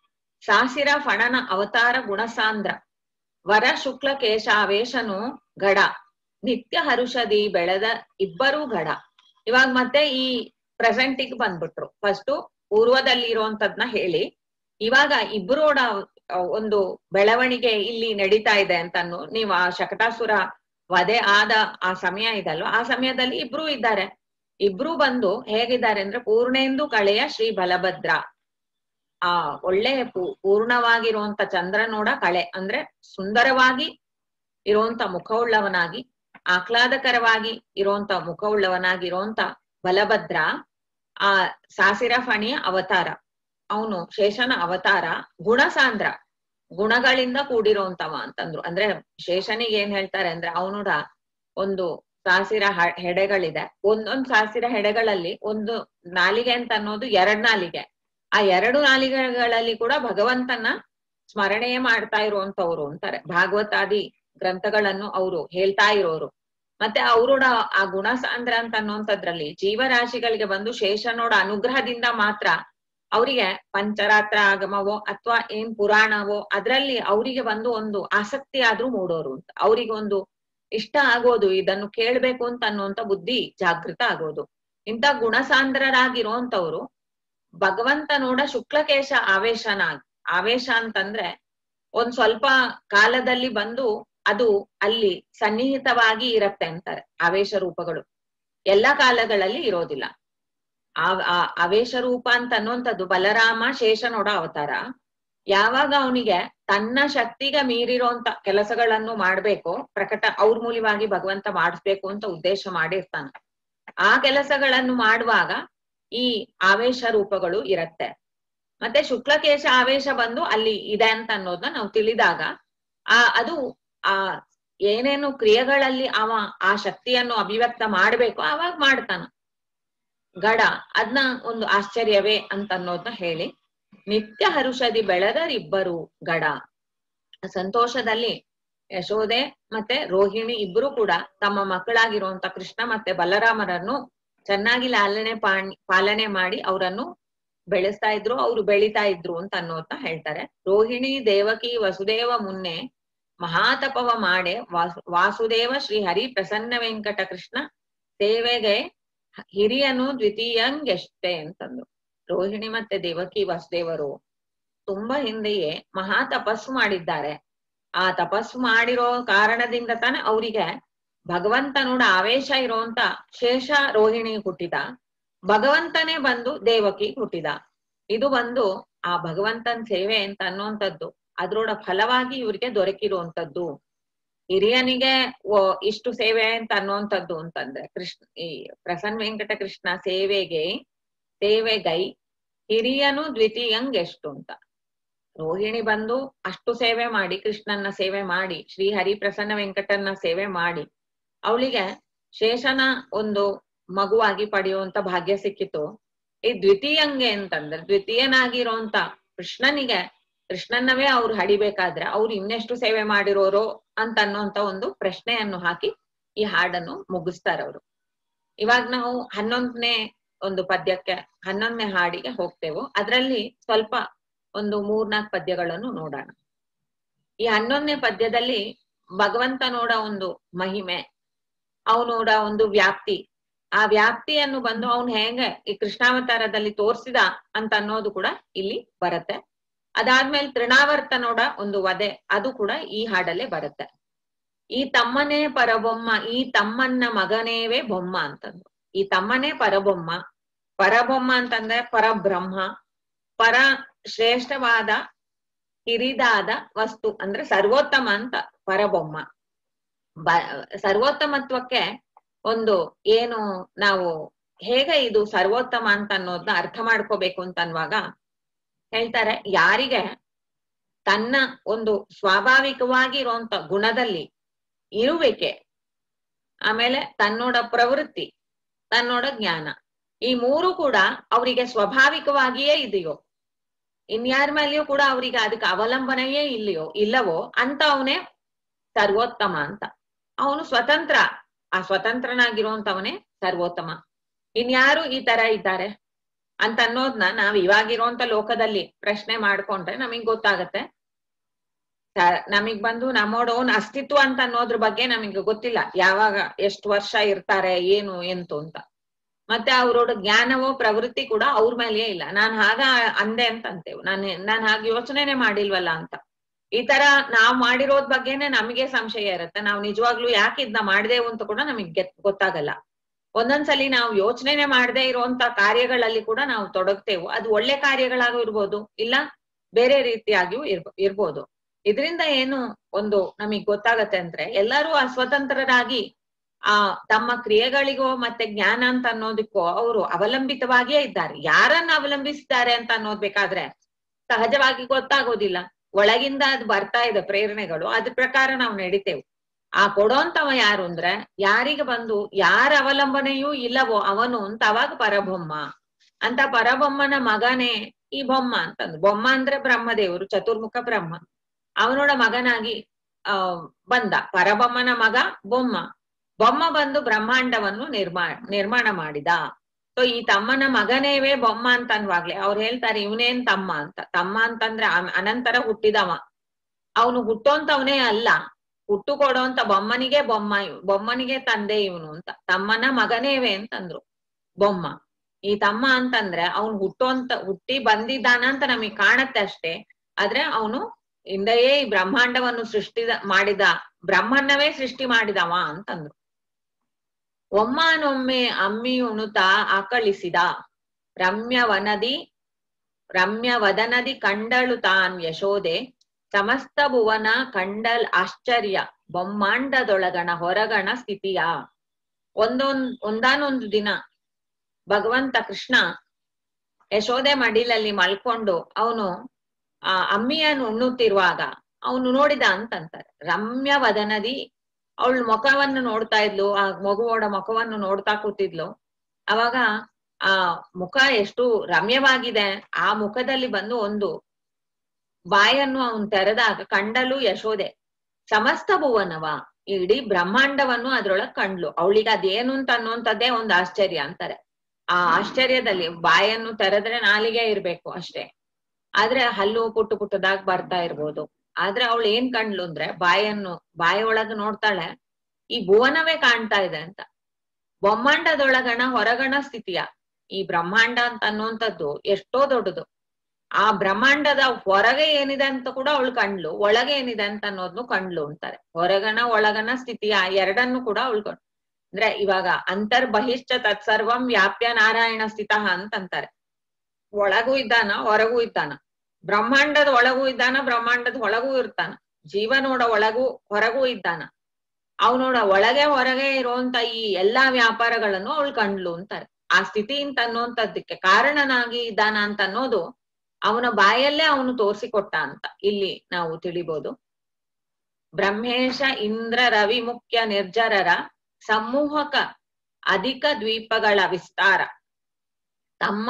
ಸಾಸಿರ ಫಣನ ಅವತಾರ ಗುಣಸಾಂದ್ರ ವರ ಶುಕ್ಲ ಕೇಶಾವೇಶನು ಗಡ ನಿತ್ಯ ಹರುಷದಿ ಬೆಳೆದ ಇಬ್ಬರೂ ಗಡ ಇವಾಗ ಮತ್ತೆ ಈ ಪ್ರೆಸೆಂಟಿಗೆ ಬಂದ್ಬಿಟ್ರು ಫಸ್ಟ್ ಪೂರ್ವದಲ್ಲಿ ಇರುವಂತದ್ನ ಹೇಳಿ ಇವಾಗ ಇಬ್ಬರೋಡ ಒಂದು ಬೆಳವಣಿಗೆ ಇಲ್ಲಿ ನಡೀತಾ ಇದೆ ಅಂತನ್ನು ನೀವು ಆ ಶಕಟಾಸುರ ವಧೆ ಆದ ಆ ಸಮಯ ಇದಲ್ವ ಆ ಸಮಯದಲ್ಲಿ ಇಬ್ರು ಇದ್ದಾರೆ ಇಬ್ರು ಬಂದು ಹೇಗಿದ್ದಾರೆ ಅಂದ್ರೆ ಪೂರ್ಣೇಂದು ಕಳೆಯ ಶ್ರೀ ಬಲಭದ್ರ ಆ ಒಳ್ಳೆ ಪೂರ್ಣವಾಗಿರುವಂತ ಚಂದ್ರನೋಡ ಕಳೆ ಅಂದ್ರೆ ಸುಂದರವಾಗಿ ಇರುವಂತ ಮುಖವುಳ್ಳವನಾಗಿ ಆಹ್ಲಾದಕರವಾಗಿ ಇರುವಂತ ಮುಖವುಳ್ಳವನಾಗಿ ಇರುವಂತ ಬಲಭದ್ರ ಆ ಸಾಸಿರ ಫಣಿಯ ಅವತಾರ ಅವನು ಶೇಷನ ಅವತಾರ ಗುಣಸಾಂದ್ರ ಗುಣಗಳಿಂದ ಕೂಡಿರುವಂತವ ಅಂತಂದ್ರು ಅಂದ್ರೆ ಶೇಷನಿಗೆ ಏನ್ ಹೇಳ್ತಾರೆ ಅಂದ್ರೆ ಅವನುಡ ಒಂದು ಸಾಸಿರ ಹೆಡೆಗಳಿದೆ ಒಂದೊಂದ್ ಸಾಸಿರ ಹೆಡೆಗಳಲ್ಲಿ ಒಂದು ನಾಲಿಗೆ ಅಂತ ಅನ್ನೋದು ಎರಡ್ ನಾಲಿಗೆ ಆ ಎರಡು ನಾಲಿಗೆಗಳಲ್ಲಿ ಕೂಡ ಭಗವಂತನ ಸ್ಮರಣೆಯೇ ಮಾಡ್ತಾ ಇರುವಂತವ್ರು ಅಂತಾರೆ ಭಾಗವತಾದಿ ಗ್ರಂಥಗಳನ್ನು ಅವರು ಹೇಳ್ತಾ ಇರೋರು ಮತ್ತೆ ಅವರೋಡ ಆ ಗುಣಸಾಂದ್ರ ಅಂತ ಅನ್ನುವಂಥದ್ರಲ್ಲಿ ಜೀವರಾಶಿಗಳಿಗೆ ಬಂದು ಶೇಷನೋಡ ಅನುಗ್ರಹದಿಂದ ಮಾತ್ರ ಅವರಿಗೆ ಪಂಚರಾತ್ರ ಆಗಮವೋ ಅಥವಾ ಏನ್ ಪುರಾಣವೋ ಅದ್ರಲ್ಲಿ ಅವರಿಗೆ ಬಂದು ಒಂದು ಆಸಕ್ತಿ ಆದ್ರೂ ಮೂಡೋರು ಅಂತ ಅವರಿಗೆ ಒಂದು ಇಷ್ಟ ಆಗೋದು ಇದನ್ನು ಕೇಳ್ಬೇಕು ಅಂತ ಅನ್ನುವಂತ ಬುದ್ಧಿ ಜಾಗೃತ ಆಗೋದು ಇಂಥ ಗುಣಸಾಂದ್ರರಾಗಿರೋಂಥವ್ರು ಭಗವಂತನೋಡ ಶುಕ್ಲಕೇಶ ಆವೇಶನ ಆವೇಶ ಅಂತಂದ್ರೆ ಒಂದ್ ಸ್ವಲ್ಪ ಕಾಲದಲ್ಲಿ ಬಂದು ಅದು ಅಲ್ಲಿ ಸನ್ನಿಹಿತವಾಗಿ ಇರತ್ತೆ ಅಂತಾರೆ ಆವೇಶ ರೂಪಗಳು ಎಲ್ಲಾ ಕಾಲಗಳಲ್ಲಿ ಇರೋದಿಲ್ಲ ಆ ಆವೇಶ ರೂಪ ಅಂತ ಅನ್ನುವಂಥದ್ದು ಬಲರಾಮ ಶೇಷನೋಡ ಅವತಾರ ಯಾವಾಗ ಅವನಿಗೆ ತನ್ನ ಶಕ್ತಿಗೆ ಮೀರಿರೋಂತ ಕೆಲಸಗಳನ್ನು ಮಾಡ್ಬೇಕು ಪ್ರಕಟ ಅವ್ರ ಮೂಲವಾಗಿ ಭಗವಂತ ಮಾಡಿಸ್ಬೇಕು ಅಂತ ಉದ್ದೇಶ ಮಾಡಿರ್ತಾನ ಆ ಕೆಲಸಗಳನ್ನು ಮಾಡುವಾಗ ಈ ಆವೇಶ ರೂಪಗಳು ಇರತ್ತೆ ಮತ್ತೆ ಶುಕ್ಲಕೇಶ ಆವೇಶ ಬಂದು ಅಲ್ಲಿ ಇದೆ ಅಂತ ಅನ್ನೋದನ್ನ ನಾವು ತಿಳಿದಾಗ ಆ ಅದು ಆ ಏನೇನು ಕ್ರಿಯೆಗಳಲ್ಲಿ ಅವ ಆ ಶಕ್ತಿಯನ್ನು ಅಭಿವ್ಯಕ್ತ ಮಾಡ್ಬೇಕು ಅವಾಗ ಮಾಡ್ತಾನ ಗಡ ಅದನ್ನ ಒಂದು ಆಶ್ಚರ್ಯವೇ ಅಂತ ಅನ್ನೋದನ್ನ ಹೇಳಿ ನಿತ್ಯ ಹರುಷದಿ ಬೆಳೆದರಿಬ್ಬರು ಗಡ ಸಂತೋಷದಲ್ಲಿ ಯಶೋದೆ ಮತ್ತೆ ರೋಹಿಣಿ ಇಬ್ರು ಕೂಡ ತಮ್ಮ ಮಕ್ಕಳಾಗಿರುವಂತ ಕೃಷ್ಣ ಮತ್ತೆ ಬಲರಾಮರನ್ನು ಚೆನ್ನಾಗಿ ಲಾಲನೆ ಪಾಣಿ ಪಾಲನೆ ಮಾಡಿ ಅವರನ್ನು ಬೆಳೆಸ್ತಾ ಇದ್ರು ಅವ್ರು ಬೆಳಿತಾ ಇದ್ರು ಅಂತ ಅನ್ನೋದನ್ನ ಹೇಳ್ತಾರೆ ರೋಹಿಣಿ ದೇವಕಿ ವಸುದೇವ ಮುನ್ನೆ ಮಹಾತಪವ ಮಾಡೆ ವಾಸು ವಾಸುದೇವ ಶ್ರೀ ಹರಿ ಪ್ರಸನ್ನ ವೆಂಕಟ ಕೃಷ್ಣ ಸೇವೆಗೆ ಹಿರಿಯನು ದ್ವಿತೀಯಂಗೆಷ್ಟೇ ಅಂತಂದ್ರು ರೋಹಿಣಿ ಮತ್ತೆ ದೇವಕಿ ವಸುದೇವರು ತುಂಬಾ ಹಿಂದೆಯೇ ಮಹಾ ತಪಸ್ಸು ಮಾಡಿದ್ದಾರೆ ಆ ತಪಸ್ಸು ಮಾಡಿರೋ ಕಾರಣದಿಂದ ತಾನೆ ಅವರಿಗೆ ಭಗವಂತನೋಡ ಆವೇಶ ಇರೋಂತ ಶೇಷ ರೋಹಿಣಿ ಹುಟ್ಟಿದ ಭಗವಂತನೇ ಬಂದು ದೇವಕಿ ಹುಟ್ಟಿದ ಇದು ಬಂದು ಆ ಭಗವಂತನ ಸೇವೆ ಅಂತ ಅನ್ನುವಂಥದ್ದು ಅದ್ರೋಡ ಫಲವಾಗಿ ಇವ್ರಿಗೆ ದೊರಕಿರುವಂತದ್ದು ಹಿರಿಯನಿಗೆ ಇಷ್ಟು ಸೇವೆ ಅಂತ ಅನ್ನುವಂಥದ್ದು ಅಂತಂದ್ರೆ ಕೃಷ್ಣ ಈ ಪ್ರಸನ್ನ ವೆಂಕಟ ಕೃಷ್ಣ ಸೇವೆಗೆ ಸೇವೆಗೈ ಹಿರಿಯನು ದ್ವಿತೀಯಂಗ್ ಎಷ್ಟು ಅಂತ ರೋಹಿಣಿ ಬಂದು ಅಷ್ಟು ಸೇವೆ ಮಾಡಿ ಕೃಷ್ಣನ ಸೇವೆ ಮಾಡಿ ಶ್ರೀ ಹರಿ ಪ್ರಸನ್ನ ವೆಂಕಟನ ಸೇವೆ ಮಾಡಿ ಅವಳಿಗೆ ಶೇಷನ ಒಂದು ಮಗುವಾಗಿ ಪಡೆಯುವಂತ ಭಾಗ್ಯ ಸಿಕ್ಕಿತು ಈ ದ್ವಿತೀಯಂಗೆ ಅಂತಂದ್ರೆ ದ್ವಿತೀಯನಾಗಿರೋಂತ ಕೃಷ್ಣನಿಗೆ ಕೃಷ್ಣನ್ನವೇ ಅವ್ರು ಹಡಿಬೇಕಾದ್ರೆ ಅವ್ರು ಇನ್ನೆಷ್ಟು ಸೇವೆ ಮಾಡಿರೋರು ಅಂತ ಅನ್ನೋಂತ ಒಂದು ಪ್ರಶ್ನೆಯನ್ನು ಹಾಕಿ ಈ ಹಾಡನ್ನು ಮುಗಿಸ್ತಾರೆ ಅವರು ಇವಾಗ ನಾವು ಹನ್ನೊಂದನೇ ಒಂದು ಪದ್ಯಕ್ಕೆ ಹನ್ನೊಂದನೇ ಹಾಡಿಗೆ ಹೋಗ್ತೇವೆ ಅದರಲ್ಲಿ ಸ್ವಲ್ಪ ಒಂದು ಮೂರ್ನಾಲ್ಕು ಪದ್ಯಗಳನ್ನು ನೋಡೋಣ ಈ ಹನ್ನೊಂದನೇ ಪದ್ಯದಲ್ಲಿ ಭಗವಂತನೋಡ ಒಂದು ಮಹಿಮೆ ಅವನೋಡ ಒಂದು ವ್ಯಾಪ್ತಿ ಆ ವ್ಯಾಪ್ತಿಯನ್ನು ಬಂದು ಅವನು ಹೆಂಗೆ ಈ ಕೃಷ್ಣಾವತಾರದಲ್ಲಿ ತೋರ್ಸಿದ ಅಂತ ಅನ್ನೋದು ಕೂಡ ಇಲ್ಲಿ ಬರುತ್ತೆ ಅದಾದ್ಮೇಲೆ ತೃಣಾವರ್ತನೋಡ ಒಂದು ವಧೆ ಅದು ಕೂಡ ಈ ಹಾಡಲ್ಲೇ ಬರುತ್ತೆ ಈ ತಮ್ಮನೇ ಪರಬೊಮ್ಮ ಈ ತಮ್ಮನ್ನ ಮಗನೇವೇ ಬೊಮ್ಮ ಅಂತಂದು ಈ ತಮ್ಮನೇ ಪರಬೊಮ್ಮ ಪರಬೊಮ್ಮ ಅಂತಂದ್ರೆ ಪರಬ್ರಹ್ಮ ಪರ ಶ್ರೇಷ್ಠವಾದ ಹಿರಿದಾದ ವಸ್ತು ಅಂದ್ರೆ ಸರ್ವೋತ್ತಮ ಅಂತ ಪರಬೊಮ್ಮ ಬ ಸರ್ವೋತ್ತಮತ್ವಕ್ಕೆ ಒಂದು ಏನು ನಾವು ಹೇಗೆ ಇದು ಸರ್ವೋತ್ತಮ ಅಂತ ಅನ್ನೋದನ್ನ ಅರ್ಥ ಮಾಡ್ಕೋಬೇಕು ಅಂತ ಅನ್ನುವಾಗ ಹೇಳ್ತಾರೆ ಯಾರಿಗೆ ತನ್ನ ಒಂದು ಸ್ವಾಭಾವಿಕವಾಗಿ ಇರುವಂತ ಗುಣದಲ್ಲಿ ಇರುವಿಕೆ ಆಮೇಲೆ ತನ್ನೋಡ ಪ್ರವೃತ್ತಿ ತನ್ನೋಡ ಜ್ಞಾನ ಈ ಮೂರು ಕೂಡ ಅವರಿಗೆ ಸ್ವಾಭಾವಿಕವಾಗಿಯೇ ಇದೆಯೋ ಇನ್ಯಾರ ಮೇಲೆಯೂ ಕೂಡ ಅವರಿಗೆ ಅದಕ್ಕೆ ಅವಲಂಬನೆಯೇ ಇಲ್ಲಿಯೋ ಇಲ್ಲವೋ ಅಂತ ಅವನೇ ಸರ್ವೋತ್ತಮ ಅಂತ ಅವನು ಸ್ವತಂತ್ರ ಆ ಸ್ವತಂತ್ರನಾಗಿರುವಂತವನೇ ಸರ್ವೋತ್ತಮ ಇನ್ಯಾರು ಈ ತರ ಇದ್ದಾರೆ ಅಂತ ಅನ್ನೋದ್ನ ನಾವ್ ಇವಾಗಿರುವಂತ ಲೋಕದಲ್ಲಿ ಪ್ರಶ್ನೆ ಮಾಡ್ಕೊಂಡ್ರೆ ನಮಗ್ ಗೊತ್ತಾಗತ್ತೆ ನಮಗ್ ಬಂದು ನಮ್ಮೋಡ ಓನ್ ಅಸ್ತಿತ್ವ ಅಂತ ಅನ್ನೋದ್ರ ಬಗ್ಗೆ ನಮಗೆ ಗೊತ್ತಿಲ್ಲ ಯಾವಾಗ ಎಷ್ಟು ವರ್ಷ ಇರ್ತಾರೆ ಏನು ಎಂತು ಅಂತ ಮತ್ತೆ ಅವರೋಡ ಜ್ಞಾನವೋ ಪ್ರವೃತ್ತಿ ಕೂಡ ಅವ್ರ ಮೇಲೆಯೇ ಇಲ್ಲ ನಾನ್ ಹಾಗ ಅಂದೆ ಅಂತ ಅಂತೇವೆ ನಾನು ನಾನ್ ಹಾಗೆ ಯೋಚನೆನೆ ಮಾಡಿಲ್ವಲ್ಲ ಅಂತ ಈ ತರ ನಾವ್ ಮಾಡಿರೋದ್ ಬಗ್ಗೆನೆ ನಮಗೆ ಸಂಶಯ ಇರುತ್ತೆ ನಾವು ನಿಜವಾಗ್ಲೂ ಯಾಕೆ ಇದನ್ನ ಮಾಡ್ದೇವು ಅಂತ ಕೂಡ ನಮಗ್ ಗೊತ್ತಾಗಲ್ಲ ಒಂದೊಂದ್ಸಲಿ ನಾವು ಯೋಚನೆನೆ ಮಾಡದೇ ಇರುವಂತ ಕಾರ್ಯಗಳಲ್ಲಿ ಕೂಡ ನಾವು ತೊಡಗ್ತೇವೆ ಅದು ಒಳ್ಳೆ ಕಾರ್ಯಗಳಾಗೂ ಇರ್ಬೋದು ಇಲ್ಲ ಬೇರೆ ರೀತಿಯಾಗಿಯೂ ಇರ್ಬ ಇರ್ಬೋದು ಇದರಿಂದ ಏನು ಒಂದು ನಮಗ್ ಗೊತ್ತಾಗತ್ತೆ ಅಂದ್ರೆ ಎಲ್ಲರೂ ಅಸ್ವತಂತ್ರರಾಗಿ ಆ ತಮ್ಮ ಕ್ರಿಯೆಗಳಿಗೋ ಮತ್ತೆ ಜ್ಞಾನ ಅಂತ ಅನ್ನೋದಕ್ಕೋ ಅವರು ಅವಲಂಬಿತವಾಗಿಯೇ ಇದ್ದಾರೆ ಯಾರನ್ನ ಅವಲಂಬಿಸಿದ್ದಾರೆ ಅಂತ ಅನ್ನೋದ್ ಬೇಕಾದ್ರೆ ಸಹಜವಾಗಿ ಗೊತ್ತಾಗೋದಿಲ್ಲ ಒಳಗಿಂದ ಅದು ಬರ್ತಾ ಇದೆ ಪ್ರೇರಣೆಗಳು ಅದ್ರ ಪ್ರಕಾರ ನಾವು ನಡಿತೇವೆ ಆ ಕೊಡೋಂತವ ಯಾರು ಅಂದ್ರೆ ಯಾರಿಗೆ ಬಂದು ಯಾರ ಅವಲಂಬನೆಯೂ ಇಲ್ಲವೋ ಅವನು ಅಂತ ಅವಾಗ ಪರಬೊಮ್ಮ ಅಂತ ಪರಬೊಮ್ಮನ ಮಗನೇ ಈ ಬೊಮ್ಮ ಅಂತಂದು ಬೊಮ್ಮ ಅಂದ್ರೆ ಬ್ರಹ್ಮದೇವರು ಚತುರ್ಮುಖ ಬ್ರಹ್ಮ ಅವನೋಡ ಮಗನಾಗಿ ಆ ಬಂದ ಪರಬೊಮ್ಮನ ಮಗ ಬೊಮ್ಮ ಬೊಮ್ಮ ಬಂದು ಬ್ರಹ್ಮಾಂಡವನ್ನು ನಿರ್ಮಾಣ ನಿರ್ಮಾಣ ಮಾಡಿದ ಸೊ ಈ ತಮ್ಮನ ಮಗನೇವೇ ಬೊಮ್ಮ ಅಂತ ಅನ್ವಾಗ್ಲೆ ಅವ್ರು ಹೇಳ್ತಾರೆ ಇವನೇನ್ ತಮ್ಮ ಅಂತ ತಮ್ಮ ಅಂತಂದ್ರೆ ಅನಂತರ ಹುಟ್ಟಿದವ ಅವನು ಹುಟ್ಟೋಂತವನೇ ಅಲ್ಲ ಹುಟ್ಟು ಕೊಡೋಂತ ಬೊಮ್ಮನಿಗೆ ಬೊಮ್ಮ ಬೊಮ್ಮನಿಗೆ ತಂದೆ ಇವನು ಅಂತ ತಮ್ಮನ ಮಗನೇವೆ ಅಂತಂದ್ರು ಬೊಮ್ಮ ಈ ತಮ್ಮ ಅಂತಂದ್ರೆ ಅವನು ಹುಟ್ಟೋಂತ ಹುಟ್ಟಿ ಬಂದಿದ್ದಾನ ಅಂತ ನಮಗ್ ಕಾಣತ್ತೆ ಅಷ್ಟೇ ಆದ್ರೆ ಅವನು ಹಿಂದೆಯೇ ಈ ಬ್ರಹ್ಮಾಂಡವನ್ನು ಸೃಷ್ಟಿ ಮಾಡಿದ ಬ್ರಹ್ಮನ್ನವೇ ಸೃಷ್ಟಿ ಮಾಡಿದವ ಅಂತಂದ್ರು ಒಮ್ಮನೊಮ್ಮೆ ಅಮ್ಮಿ ಉಣುತ್ತಾ ಆಕಳಿಸಿದ ರಮ್ಯವನದಿ ರಮ್ಯವದನದಿ ಕಂಡಳು ತಾನ್ ಯಶೋದೆ ಸಮಸ್ತ ಭುವನ ಕಂಡಲ್ ಆಶ್ಚರ್ಯ ಬೊಮ್ಮಾಂಡದೊಳಗಣ ಹೊರಗಣ ಸ್ಥಿತಿಯ ಒಂದೊಂದ್ ಒಂದಾನೊಂದು ದಿನ ಭಗವಂತ ಕೃಷ್ಣ ಯಶೋದೆ ಮಡಿಲಲ್ಲಿ ಮಲ್ಕೊಂಡು ಅವನು ಆ ಅಮ್ಮಿಯನ್ನು ಉಣ್ಣುತ್ತಿರುವಾಗ ಅವನು ನೋಡಿದ ಅಂತಂತಾರೆ ರಮ್ಯ ವದನದಿ ಅವಳ ಮುಖವನ್ನು ನೋಡ್ತಾ ಇದ್ಲು ಆ ಮಗುವೋಡ ಮುಖವನ್ನು ನೋಡ್ತಾ ಕೂತಿದ್ಲು ಅವಾಗ ಆ ಮುಖ ಎಷ್ಟು ರಮ್ಯವಾಗಿದೆ ಆ ಮುಖದಲ್ಲಿ ಬಂದು ಒಂದು ಬಾಯನ್ನು ಅವನ್ ತೆರೆದಾಗ ಕಂಡಲು ಯಶೋದೆ ಸಮಸ್ತ ಭುವನವ ಈ ಇಡೀ ಬ್ರಹ್ಮಾಂಡವನ್ನು ಅದ್ರೊಳಗ್ ಕಂಡ್ಲು ಅವಳಿಗೆ ಅದೇನು ಅಂತ ಅನ್ನುವಂಥದ್ದೇ ಒಂದು ಆಶ್ಚರ್ಯ ಅಂತಾರೆ ಆ ಆಶ್ಚರ್ಯದಲ್ಲಿ ಬಾಯನ್ನು ತೆರೆದ್ರೆ ನಾಲಿಗೆ ಇರ್ಬೇಕು ಅಷ್ಟೇ ಆದ್ರೆ ಹಲ್ಲು ಪುಟ್ಟು ಪುಟ್ಟದಾಗ ಬರ್ತಾ ಇರ್ಬೋದು ಆದ್ರೆ ಅವಳು ಏನ್ ಕಂಡ್ಲು ಅಂದ್ರೆ ಬಾಯನ್ನು ಬಾಯಿ ಒಳಗ ನೋಡ್ತಾಳೆ ಈ ಭುವನವೇ ಕಾಣ್ತಾ ಇದೆ ಅಂತ ಬ್ರಹ್ಮಾಂಡದೊಳಗಣ ಹೊರಗಣ ಸ್ಥಿತಿಯ ಈ ಬ್ರಹ್ಮಾಂಡ ಅಂತ ಅನ್ನುವಂಥದ್ದು ಎಷ್ಟೋ ದೊಡ್ಡದು ಆ ಬ್ರಹ್ಮಾಂಡದ ಹೊರಗೆ ಏನಿದೆ ಅಂತ ಕೂಡ ಅವಳು ಕಂಡ್ಲು ಒಳಗೆ ಏನಿದೆ ಅಂತ ಅನ್ನೋದ್ನು ಕಂಡ್ಲು ಅಂತಾರೆ ಹೊರಗಣ ಒಳಗಣ ಸ್ಥಿತಿಯ ಎರಡನ್ನು ಕೂಡ ಅವಳು ಕಂಡು ಅಂದ್ರೆ ಇವಾಗ ಅಂತರ್ ಬಹಿಷ್ಠ ತತ್ಸರ್ವಂ ವ್ಯಾಪ್ಯ ನಾರಾಯಣ ಸ್ಥಿತ ಅಂತಂತಾರೆ ಒಳಗೂ ಇದ್ದಾನ ಹೊರಗೂ ಇದ್ದಾನ ಬ್ರಹ್ಮಾಂಡದ ಒಳಗೂ ಇದ್ದಾನ ಬ್ರಹ್ಮಾಂಡದ ಒಳಗೂ ಇರ್ತಾನ ಜೀವನೋಡ ಒಳಗೂ ಹೊರಗೂ ಇದ್ದಾನ ಅವನೋಡ ಒಳಗೆ ಹೊರಗೆ ಇರುವಂತ ಈ ಎಲ್ಲಾ ವ್ಯಾಪಾರಗಳನ್ನು ಅವಳು ಕಂಡ್ಲು ಅಂತಾರೆ ಆ ಸ್ಥಿತಿ ಅಂತ ಅನ್ನುವಂಥದ್ದಕ್ಕೆ ಕಾರಣನಾಗಿ ಇದ್ದಾನ ಅಂತ ಅನ್ನೋದು ಅವನ ಬಾಯಲ್ಲೇ ಅವನು ತೋರಿಸಿಕೊಟ್ಟ ಅಂತ ಇಲ್ಲಿ ನಾವು ತಿಳಿಬಹುದು ಬ್ರಹ್ಮೇಶ ಇಂದ್ರ ರವಿ ಮುಖ್ಯ ನಿರ್ಜರರ ಸಮೂಹಕ ಅಧಿಕ ದ್ವೀಪಗಳ ವಿಸ್ತಾರ ತಮ್ಮ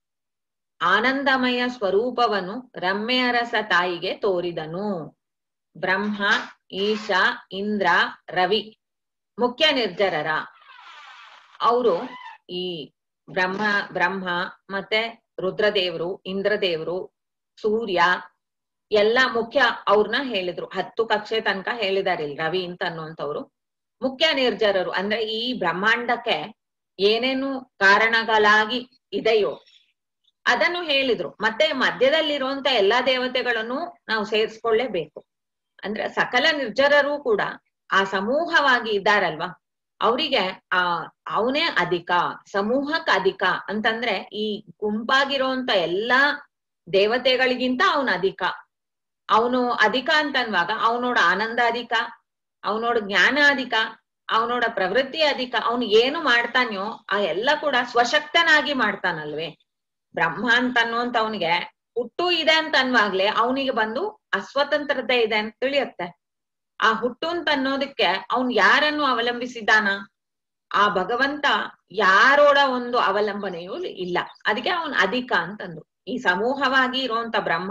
ಆನಂದಮಯ ಸ್ವರೂಪವನ್ನು ರಮ್ಯರಸ ತಾಯಿಗೆ ತೋರಿದನು ಬ್ರಹ್ಮ ಈಶ ಇಂದ್ರ ರವಿ ಮುಖ್ಯ ನಿರ್ಜರರ ಅವರು ಈ ಬ್ರಹ್ಮ ಬ್ರಹ್ಮ ಮತ್ತೆ ರುದ್ರದೇವರು ಇಂದ್ರದೇವರು ಸೂರ್ಯ ಎಲ್ಲ ಮುಖ್ಯ ಅವ್ರನ್ನ ಹೇಳಿದ್ರು ಹತ್ತು ಕಕ್ಷೆ ತನಕ ಹೇಳಿದಾರೆ ಇಲ್ಲಿ ರವಿ ಅಂತ ಅನ್ನುವಂಥವ್ರು ಮುಖ್ಯ ನಿರ್ಜರರು ಅಂದ್ರೆ ಈ ಬ್ರಹ್ಮಾಂಡಕ್ಕೆ ಏನೇನು ಕಾರಣಗಳಾಗಿ ಇದೆಯೋ ಅದನ್ನು ಹೇಳಿದ್ರು ಮತ್ತೆ ಮಧ್ಯದಲ್ಲಿರುವಂತ ಎಲ್ಲಾ ದೇವತೆಗಳನ್ನು ನಾವು ಸೇರಿಸ್ಕೊಳ್ಳೇಬೇಕು ಅಂದ್ರೆ ಸಕಲ ನಿರ್ಜರರು ಕೂಡ ಆ ಸಮೂಹವಾಗಿ ಇದ್ದಾರಲ್ವಾ ಅವರಿಗೆ ಆ ಅವನೇ ಅಧಿಕ ಸಮೂಹಕ್ಕೆ ಅಧಿಕ ಅಂತಂದ್ರೆ ಈ ಗುಂಪಾಗಿರುವಂತ ಎಲ್ಲಾ ದೇವತೆಗಳಿಗಿಂತ ಅವನ ಅಧಿಕ ಅವನು ಅಧಿಕ ಅಂತನ್ವಾಗ ಅವನೋಡ ಆನಂದ ಅಧಿಕ ಅವನೋಡ ಜ್ಞಾನ ಅಧಿಕ ಅವನೋಡ ಪ್ರವೃತ್ತಿ ಅಧಿಕ ಅವನು ಏನು ಮಾಡ್ತಾನ್ಯೋ ಆ ಎಲ್ಲ ಕೂಡ ಸ್ವಶಕ್ತನಾಗಿ ಮಾಡ್ತಾನಲ್ವೇ ಬ್ರಹ್ಮ ಅಂತ ಅನ್ನುವಂತ ಅವನಿಗೆ ಹುಟ್ಟು ಇದೆ ಅಂತ ಅನ್ವಾಗ್ಲೆ ಅವನಿಗೆ ಬಂದು ಅಸ್ವತಂತ್ರತೆ ಇದೆ ಅಂತ ತಿಳಿಯತ್ತೆ ಆ ಹುಟ್ಟು ಅಂತ ಅನ್ನೋದಕ್ಕೆ ಅವನ್ ಯಾರನ್ನು ಅವಲಂಬಿಸಿದ್ದಾನ ಆ ಭಗವಂತ ಯಾರೋಡ ಒಂದು ಅವಲಂಬನೆಯೂ ಇಲ್ಲ ಅದಕ್ಕೆ ಅವನ್ ಅಧಿಕ ಅಂತಂದ್ರು ಈ ಸಮೂಹವಾಗಿ ಇರುವಂತ ಬ್ರಹ್ಮ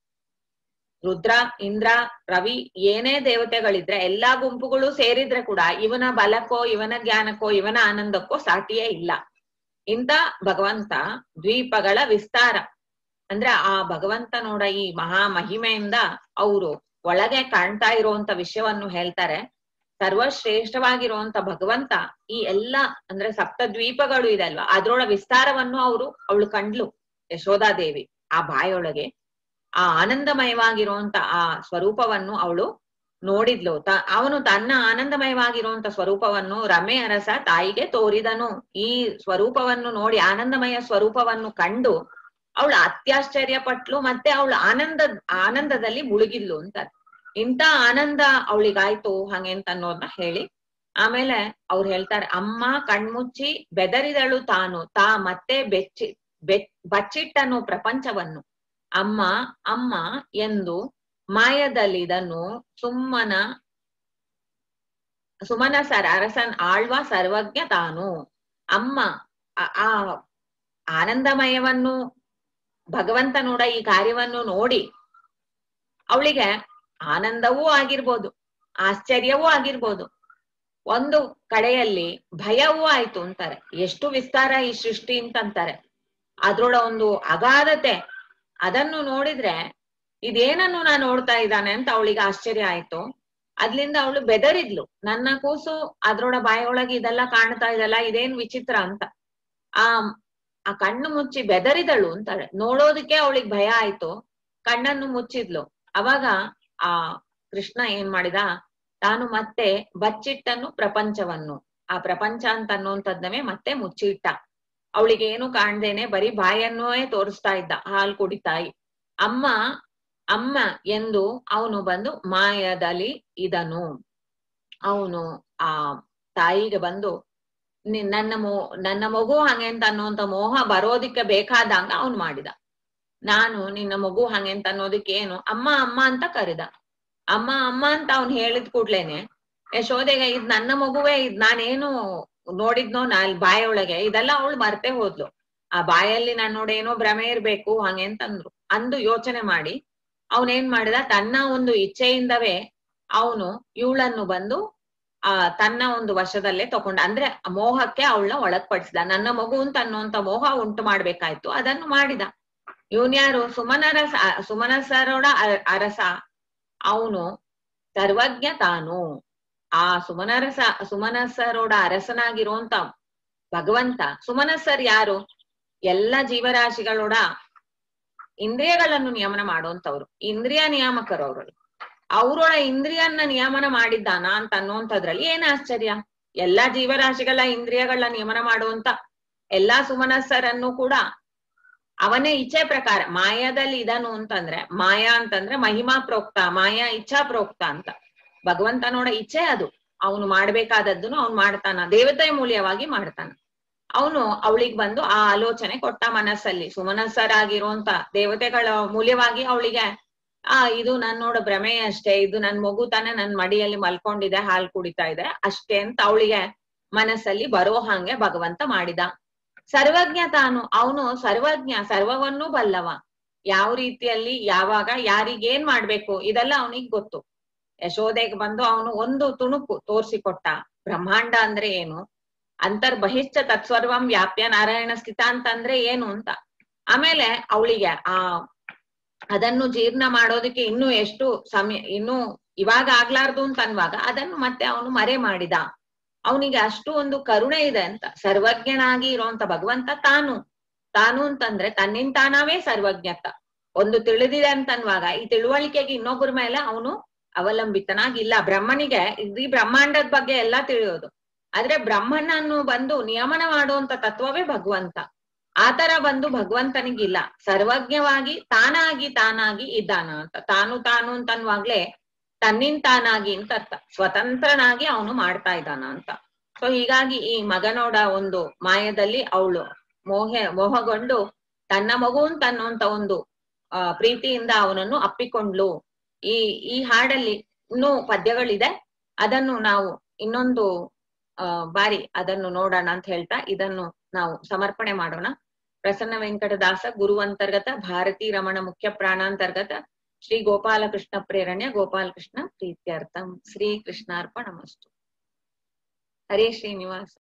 ರುದ್ರ ಇಂದ್ರ ರವಿ ಏನೇ ದೇವತೆಗಳಿದ್ರೆ ಎಲ್ಲಾ ಗುಂಪುಗಳು ಸೇರಿದ್ರೆ ಕೂಡ ಇವನ ಬಲಕ್ಕೋ ಇವನ ಜ್ಞಾನಕ್ಕೋ ಇವನ ಆನಂದಕ್ಕೋ ಸಾಟಿಯೇ ಇಲ್ಲ ಇಂತ ಭಗವಂತ ದ್ವೀಪಗಳ ವಿಸ್ತಾರ ಅಂದ್ರೆ ಆ ಭಗವಂತ ನೋಡ ಈ ಮಹಾ ಮಹಿಮೆಯಿಂದ ಅವರು ಒಳಗೆ ಕಾಣ್ತಾ ಇರುವಂತ ವಿಷಯವನ್ನು ಹೇಳ್ತಾರೆ ಸರ್ವಶ್ರೇಷ್ಠವಾಗಿರುವಂತ ಭಗವಂತ ಈ ಎಲ್ಲ ಅಂದ್ರೆ ಸಪ್ತ ದ್ವೀಪಗಳು ಇದೆ ಅಲ್ವಾ ಅದ್ರೊಳ ವಿಸ್ತಾರವನ್ನು ಅವರು ಅವಳು ಕಂಡ್ಲು ಯಶೋಧಾದೇವಿ ಆ ಬಾಯೊಳಗೆ ಆ ಆನಂದಮಯವಾಗಿರುವಂತ ಆ ಸ್ವರೂಪವನ್ನು ಅವಳು ನೋಡಿದ್ಲು ತ ಅವನು ತನ್ನ ಆನಂದಮಯವಾಗಿರುವಂತ ಸ್ವರೂಪವನ್ನು ರಮೆ ಅರಸ ತಾಯಿಗೆ ತೋರಿದನು ಈ ಸ್ವರೂಪವನ್ನು ನೋಡಿ ಆನಂದಮಯ ಸ್ವರೂಪವನ್ನು ಕಂಡು ಅವಳು ಅತ್ಯಾಶ್ಚರ್ಯ ಪಟ್ಲು ಮತ್ತೆ ಅವಳು ಆನಂದ ಆನಂದದಲ್ಲಿ ಮುಳುಗಿದ್ಲು ಅಂತಾರೆ ಇಂತ ಆನಂದ ಅವಳಿಗಾಯ್ತು ಹಂಗೆ ಅಂತ ಅನ್ನೋದನ್ನ ಹೇಳಿ ಆಮೇಲೆ ಅವ್ರು ಹೇಳ್ತಾರೆ ಅಮ್ಮ ಕಣ್ಮುಚ್ಚಿ ಬೆದರಿದಳು ತಾನು ತಾ ಮತ್ತೆ ಬೆಚ್ಚಿ ಬೆ ಬಚ್ಚಿಟ್ಟನು ಪ್ರಪಂಚವನ್ನು ಅಮ್ಮ ಅಮ್ಮ ಎಂದು ಮಾಯದಲ್ಲಿದನು ಸುಮ್ಮನ ಸುಮನ ಸರ ಅರಸನ್ ಆಳ್ವ ಸರ್ವಜ್ಞ ತಾನು ಅಮ್ಮ ಆ ಆನಂದಮಯವನ್ನು ಭಗವಂತ ನೋಡ ಈ ಕಾರ್ಯವನ್ನು ನೋಡಿ ಅವಳಿಗೆ ಆನಂದವೂ ಆಗಿರ್ಬೋದು ಆಶ್ಚರ್ಯವೂ ಆಗಿರ್ಬೋದು ಒಂದು ಕಡೆಯಲ್ಲಿ ಭಯವೂ ಆಯ್ತು ಅಂತಾರೆ ಎಷ್ಟು ವಿಸ್ತಾರ ಈ ಸೃಷ್ಟಿ ಅಂತಂತಾರೆ ಅದ್ರೊಳ ಒಂದು ಅಗಾಧತೆ ಅದನ್ನು ನೋಡಿದ್ರೆ ಇದೇನನ್ನು ನಾ ನೋಡ್ತಾ ಇದ್ದಾನೆ ಅಂತ ಅವಳಿಗೆ ಆಶ್ಚರ್ಯ ಆಯ್ತು ಅದ್ರಿಂದ ಅವಳು ಬೆದರಿದ್ಲು ನನ್ನ ಕೂಸು ಅದ್ರೊಳ ಬಾಯೊಳಗೆ ಇದೆಲ್ಲ ಕಾಣ್ತಾ ಇದೆಲ್ಲ ಇದೇನ್ ವಿಚಿತ್ರ ಅಂತ ಆ ಆ ಕಣ್ಣು ಮುಚ್ಚಿ ಬೆದರಿದಳು ಅಂತಾಳೆ ನೋಡೋದಕ್ಕೆ ಅವಳಿಗೆ ಭಯ ಆಯ್ತು ಕಣ್ಣನ್ನು ಮುಚ್ಚಿದ್ಲು ಅವಾಗ ಆ ಕೃಷ್ಣ ಏನ್ ಮಾಡಿದ ತಾನು ಮತ್ತೆ ಬಚ್ಚಿಟ್ಟನು ಪ್ರಪಂಚವನ್ನು ಆ ಪ್ರಪಂಚ ಅಂತ ಅನ್ನುವಂಥದ್ನವೇ ಮತ್ತೆ ಮುಚ್ಚಿಟ್ಟ ಅವಳಿಗೆ ಏನು ಕಾಣ್ದೇನೆ ಬರೀ ಬಾಯನ್ನೂ ತೋರಿಸ್ತಾ ಇದ್ದ ಹಾಲ್ ಕುಡಿತಾಯಿ ಅಮ್ಮ ಅಮ್ಮ ಎಂದು ಅವನು ಬಂದು ಮಾಯದಲ್ಲಿ ಇದನು ಅವನು ಆ ತಾಯಿಗೆ ಬಂದು ನನ್ನ ಮೋ ನನ್ನ ಮಗು ಹಂಗೆ ಅಂತ ಅನ್ನುವಂತ ಮೋಹ ಬರೋದಿಕ್ಕೆ ಬೇಕಾದಂಗ ಅವನು ಮಾಡಿದ ನಾನು ನಿನ್ನ ಮಗು ಹಂಗೆ ಅಂತ ಅನ್ನೋದಕ್ಕೆ ಏನು ಅಮ್ಮ ಅಮ್ಮ ಅಂತ ಕರೆದ ಅಮ್ಮ ಅಮ್ಮ ಅಂತ ಅವ್ನು ಹೇಳಿದ ಕೂಡ್ಲೇನೆ ಯಶೋದೆಗೆ ಇದ್ ನನ್ನ ಮಗುವೇ ಇದ್ ನಾನೇನು ನೋಡಿದ್ನೋ ನಾಲ್ ಬಾಯೊಳಗೆ ಇದೆಲ್ಲ ಅವಳು ಮರ್ತೆ ಹೋದ್ಲು ಆ ಬಾಯಲ್ಲಿ ನಾನು ನೋಡೇನೋ ಭ್ರಮೆ ಇರ್ಬೇಕು ಹಂಗೆ ಅಂತಂದ್ರು ಅಂದು ಯೋಚನೆ ಮಾಡಿ ಅವನೇನ್ ಮಾಡಿದ ತನ್ನ ಒಂದು ಇಚ್ಛೆಯಿಂದವೇ ಅವನು ಇವಳನ್ನು ಬಂದು ಆ ತನ್ನ ಒಂದು ವಶದಲ್ಲೇ ತಕೊಂಡ ಅಂದ್ರೆ ಮೋಹಕ್ಕೆ ಅವಳನ್ನ ಒಳಗ್ಪಡಿಸಿದ ನನ್ನ ಮಗು ಅಂತ ಅನ್ನುವಂತ ಮೋಹ ಉಂಟು ಮಾಡ್ಬೇಕಾಯ್ತು ಅದನ್ನು ಮಾಡಿದ ಇವನ್ಯಾರು ಸುಮನರಸ ಸುಮನಸರೋಡ ಅ- ಅರಸ ಅವನು ಸರ್ವಜ್ಞ ತಾನು ಆ ಸುಮನರಸ ಸುಮನಸರೋಡ ಅರಸನಾಗಿರುವಂತ ಭಗವಂತ ಸುಮನಸ್ಸರ್ ಯಾರು ಎಲ್ಲ ಜೀವರಾಶಿಗಳೋಡ ಇಂದ್ರಿಯಗಳನ್ನು ನಿಯಮನ ಮಾಡುವಂತವ್ರು ಇಂದ್ರಿಯ ನಿಯಾಮಕರು ಅವರು ಅವರೊಳ ಇಂದ್ರಿಯನ್ನ ನಿಯಮನ ಮಾಡಿದ್ದಾನ ಅಂತ ಅನ್ನುವಂಥದ್ರಲ್ಲಿ ಏನ್ ಆಶ್ಚರ್ಯ ಎಲ್ಲಾ ಜೀವರಾಶಿಗಳ ಇಂದ್ರಿಯಗಳನ್ನ ನಿಯಮನ ಮಾಡುವಂತ ಎಲ್ಲಾ ಸುಮನಸ್ಸರನ್ನು ಕೂಡ ಅವನೇ ಇಚ್ಛೆ ಪ್ರಕಾರ ಮಾಯಾದಲ್ಲಿ ಇದನು ಅಂತಂದ್ರೆ ಮಾಯಾ ಅಂತಂದ್ರೆ ಮಹಿಮಾ ಪ್ರೋಕ್ತ ಮಾಯಾ ಇಚ್ಛಾ ಪ್ರೋಕ್ತ ಅಂತ ಭಗವಂತನೋಡ ಇಚ್ಛೆ ಅದು ಅವನು ಮಾಡ್ಬೇಕಾದದ್ದನ್ನು ಅವ್ನು ಮಾಡ್ತಾನ ದೇವತೆ ಮೂಲಯವಾಗಿ ಮಾಡ್ತಾನ ಅವನು ಅವಳಿಗೆ ಬಂದು ಆ ಆಲೋಚನೆ ಕೊಟ್ಟ ಮನಸ್ಸಲ್ಲಿ ಸುಮನಸ್ಸರಾಗಿರುವಂತ ದೇವತೆಗಳ ಮೂಲ್ಯವಾಗಿ ಅವಳಿಗೆ ಆ ಇದು ನನ್ನೋಡ ಭ್ರಮೆ ಅಷ್ಟೇ ಇದು ನನ್ ಮಗು ತಾನೆ ನನ್ ಮಡಿಯಲ್ಲಿ ಮಲ್ಕೊಂಡಿದೆ ಹಾಲ್ ಕುಡಿತಾ ಇದೆ ಅಷ್ಟೇ ಅಂತ ಅವಳಿಗೆ ಮನಸ್ಸಲ್ಲಿ ಬರೋ ಹಂಗೆ ಭಗವಂತ ಮಾಡಿದ ಸರ್ವಜ್ಞ ತಾನು ಅವನು ಸರ್ವಜ್ಞ ಸರ್ವವನ್ನೂ ಬಲ್ಲವ ಯಾವ ರೀತಿಯಲ್ಲಿ ಯಾವಾಗ ಯಾರಿಗೇನ್ ಮಾಡ್ಬೇಕು ಇದೆಲ್ಲ ಅವನಿಗೆ ಗೊತ್ತು ಯಶೋದೆಗೆ ಬಂದು ಅವನು ಒಂದು ತುಣುಕು ತೋರ್ಸಿಕೊಟ್ಟ ಬ್ರಹ್ಮಾಂಡ ಅಂದ್ರೆ ಏನು ಅಂತರ್ಬಹಿಶ್ಚ ತತ್ಸರ್ವಂ ವ್ಯಾಪ್ಯ ನಾರಾಯಣ ಸ್ಥಿತ ಅಂತಂದ್ರೆ ಏನು ಅಂತ ಆಮೇಲೆ ಅವಳಿಗೆ ಆ ಅದನ್ನು ಜೀರ್ಣ ಮಾಡೋದಕ್ಕೆ ಇನ್ನು ಎಷ್ಟು ಸಮಯ ಇನ್ನು ಇವಾಗ ಆಗ್ಲಾರ್ದು ಅಂತ ಅನ್ವಾಗ ಅದನ್ನು ಮತ್ತೆ ಅವನು ಮರೆ ಮಾಡಿದ ಅವನಿಗೆ ಅಷ್ಟು ಒಂದು ಕರುಣೆ ಇದೆ ಅಂತ ಸರ್ವಜ್ಞನಾಗಿ ಇರುವಂತ ಭಗವಂತ ತಾನು ತಾನು ಅಂತಂದ್ರೆ ತನ್ನಿಂದ ತಾನಾವೇ ಸರ್ವಜ್ಞತ ಒಂದು ತಿಳಿದಿದೆ ಅಂತನ್ವಾಗ ಈ ತಿಳುವಳಿಕೆಗೆ ಇನ್ನೊಬ್ಬರ ಮೇಲೆ ಅವನು ಅವಲಂಬಿತನಾಗಿಲ್ಲ ಬ್ರಹ್ಮನಿಗೆ ಇಡೀ ಬ್ರಹ್ಮಾಂಡದ ಬಗ್ಗೆ ಎಲ್ಲಾ ತಿಳಿಯೋದು ಆದ್ರೆ ಬ್ರಹ್ಮನನ್ನು ಬಂದು ನಿಯಮನ ಮಾಡುವಂತ ತತ್ವವೇ ಭಗವಂತ ಆತರ ಬಂದು ಭಗವಂತನಿಗಿಲ್ಲ ಸರ್ವಜ್ಞವಾಗಿ ತಾನಾಗಿ ತಾನಾಗಿ ಇದ್ದಾನ ಅಂತ ತಾನು ತಾನು ಅಂತನ್ವಾಗ್ಲೇ ತನ್ನಿಂದ ತಾನಾಗಿ ಅಂತ ಅರ್ಥ ಸ್ವತಂತ್ರನಾಗಿ ಅವನು ಮಾಡ್ತಾ ಇದ್ದಾನ ಅಂತ ಸೊ ಹೀಗಾಗಿ ಈ ಮಗನೋಡ ಒಂದು ಮಾಯದಲ್ಲಿ ಅವಳು ಮೋಹ ಮೋಹಗೊಂಡು ತನ್ನ ಮಗು ಅಂತ ಅನ್ನುವಂತ ಒಂದು ಆ ಪ್ರೀತಿಯಿಂದ ಅವನನ್ನು ಅಪ್ಪಿಕೊಂಡ್ಲು ಈ ಈ ಹಾಡಲ್ಲಿ ಇನ್ನೂ ಪದ್ಯಗಳಿದೆ ಅದನ್ನು ನಾವು ಇನ್ನೊಂದು ಆ ಬಾರಿ ಅದನ್ನು ನೋಡೋಣ ಅಂತ ಹೇಳ್ತಾ ಇದನ್ನು ನಾವು ಸಮರ್ಪಣೆ ಮಾಡೋಣ ಪ್ರಸನ್ನ ವೆಂಕಟದಾಸ ಗುರುವಂತರ್ಗತ ಭಾರತೀ ರಮಣ ಮುಖ್ಯ ಪ್ರಾಣಾಂತರ್ಗತ ಶ್ರೀ ಗೋಪಾಲಕೃಷ್ಣ ಪ್ರೇರಣೆ ಗೋಪಾಲಕೃಷ್ಣ ಪ್ರೀತ್ಯರ್ಥಂ ಶ್ರೀ ಕೃಷ್ಣಾರ್ಪಣಮಸ್ತು ಹರೇ ಶ್ರೀನಿವಾಸ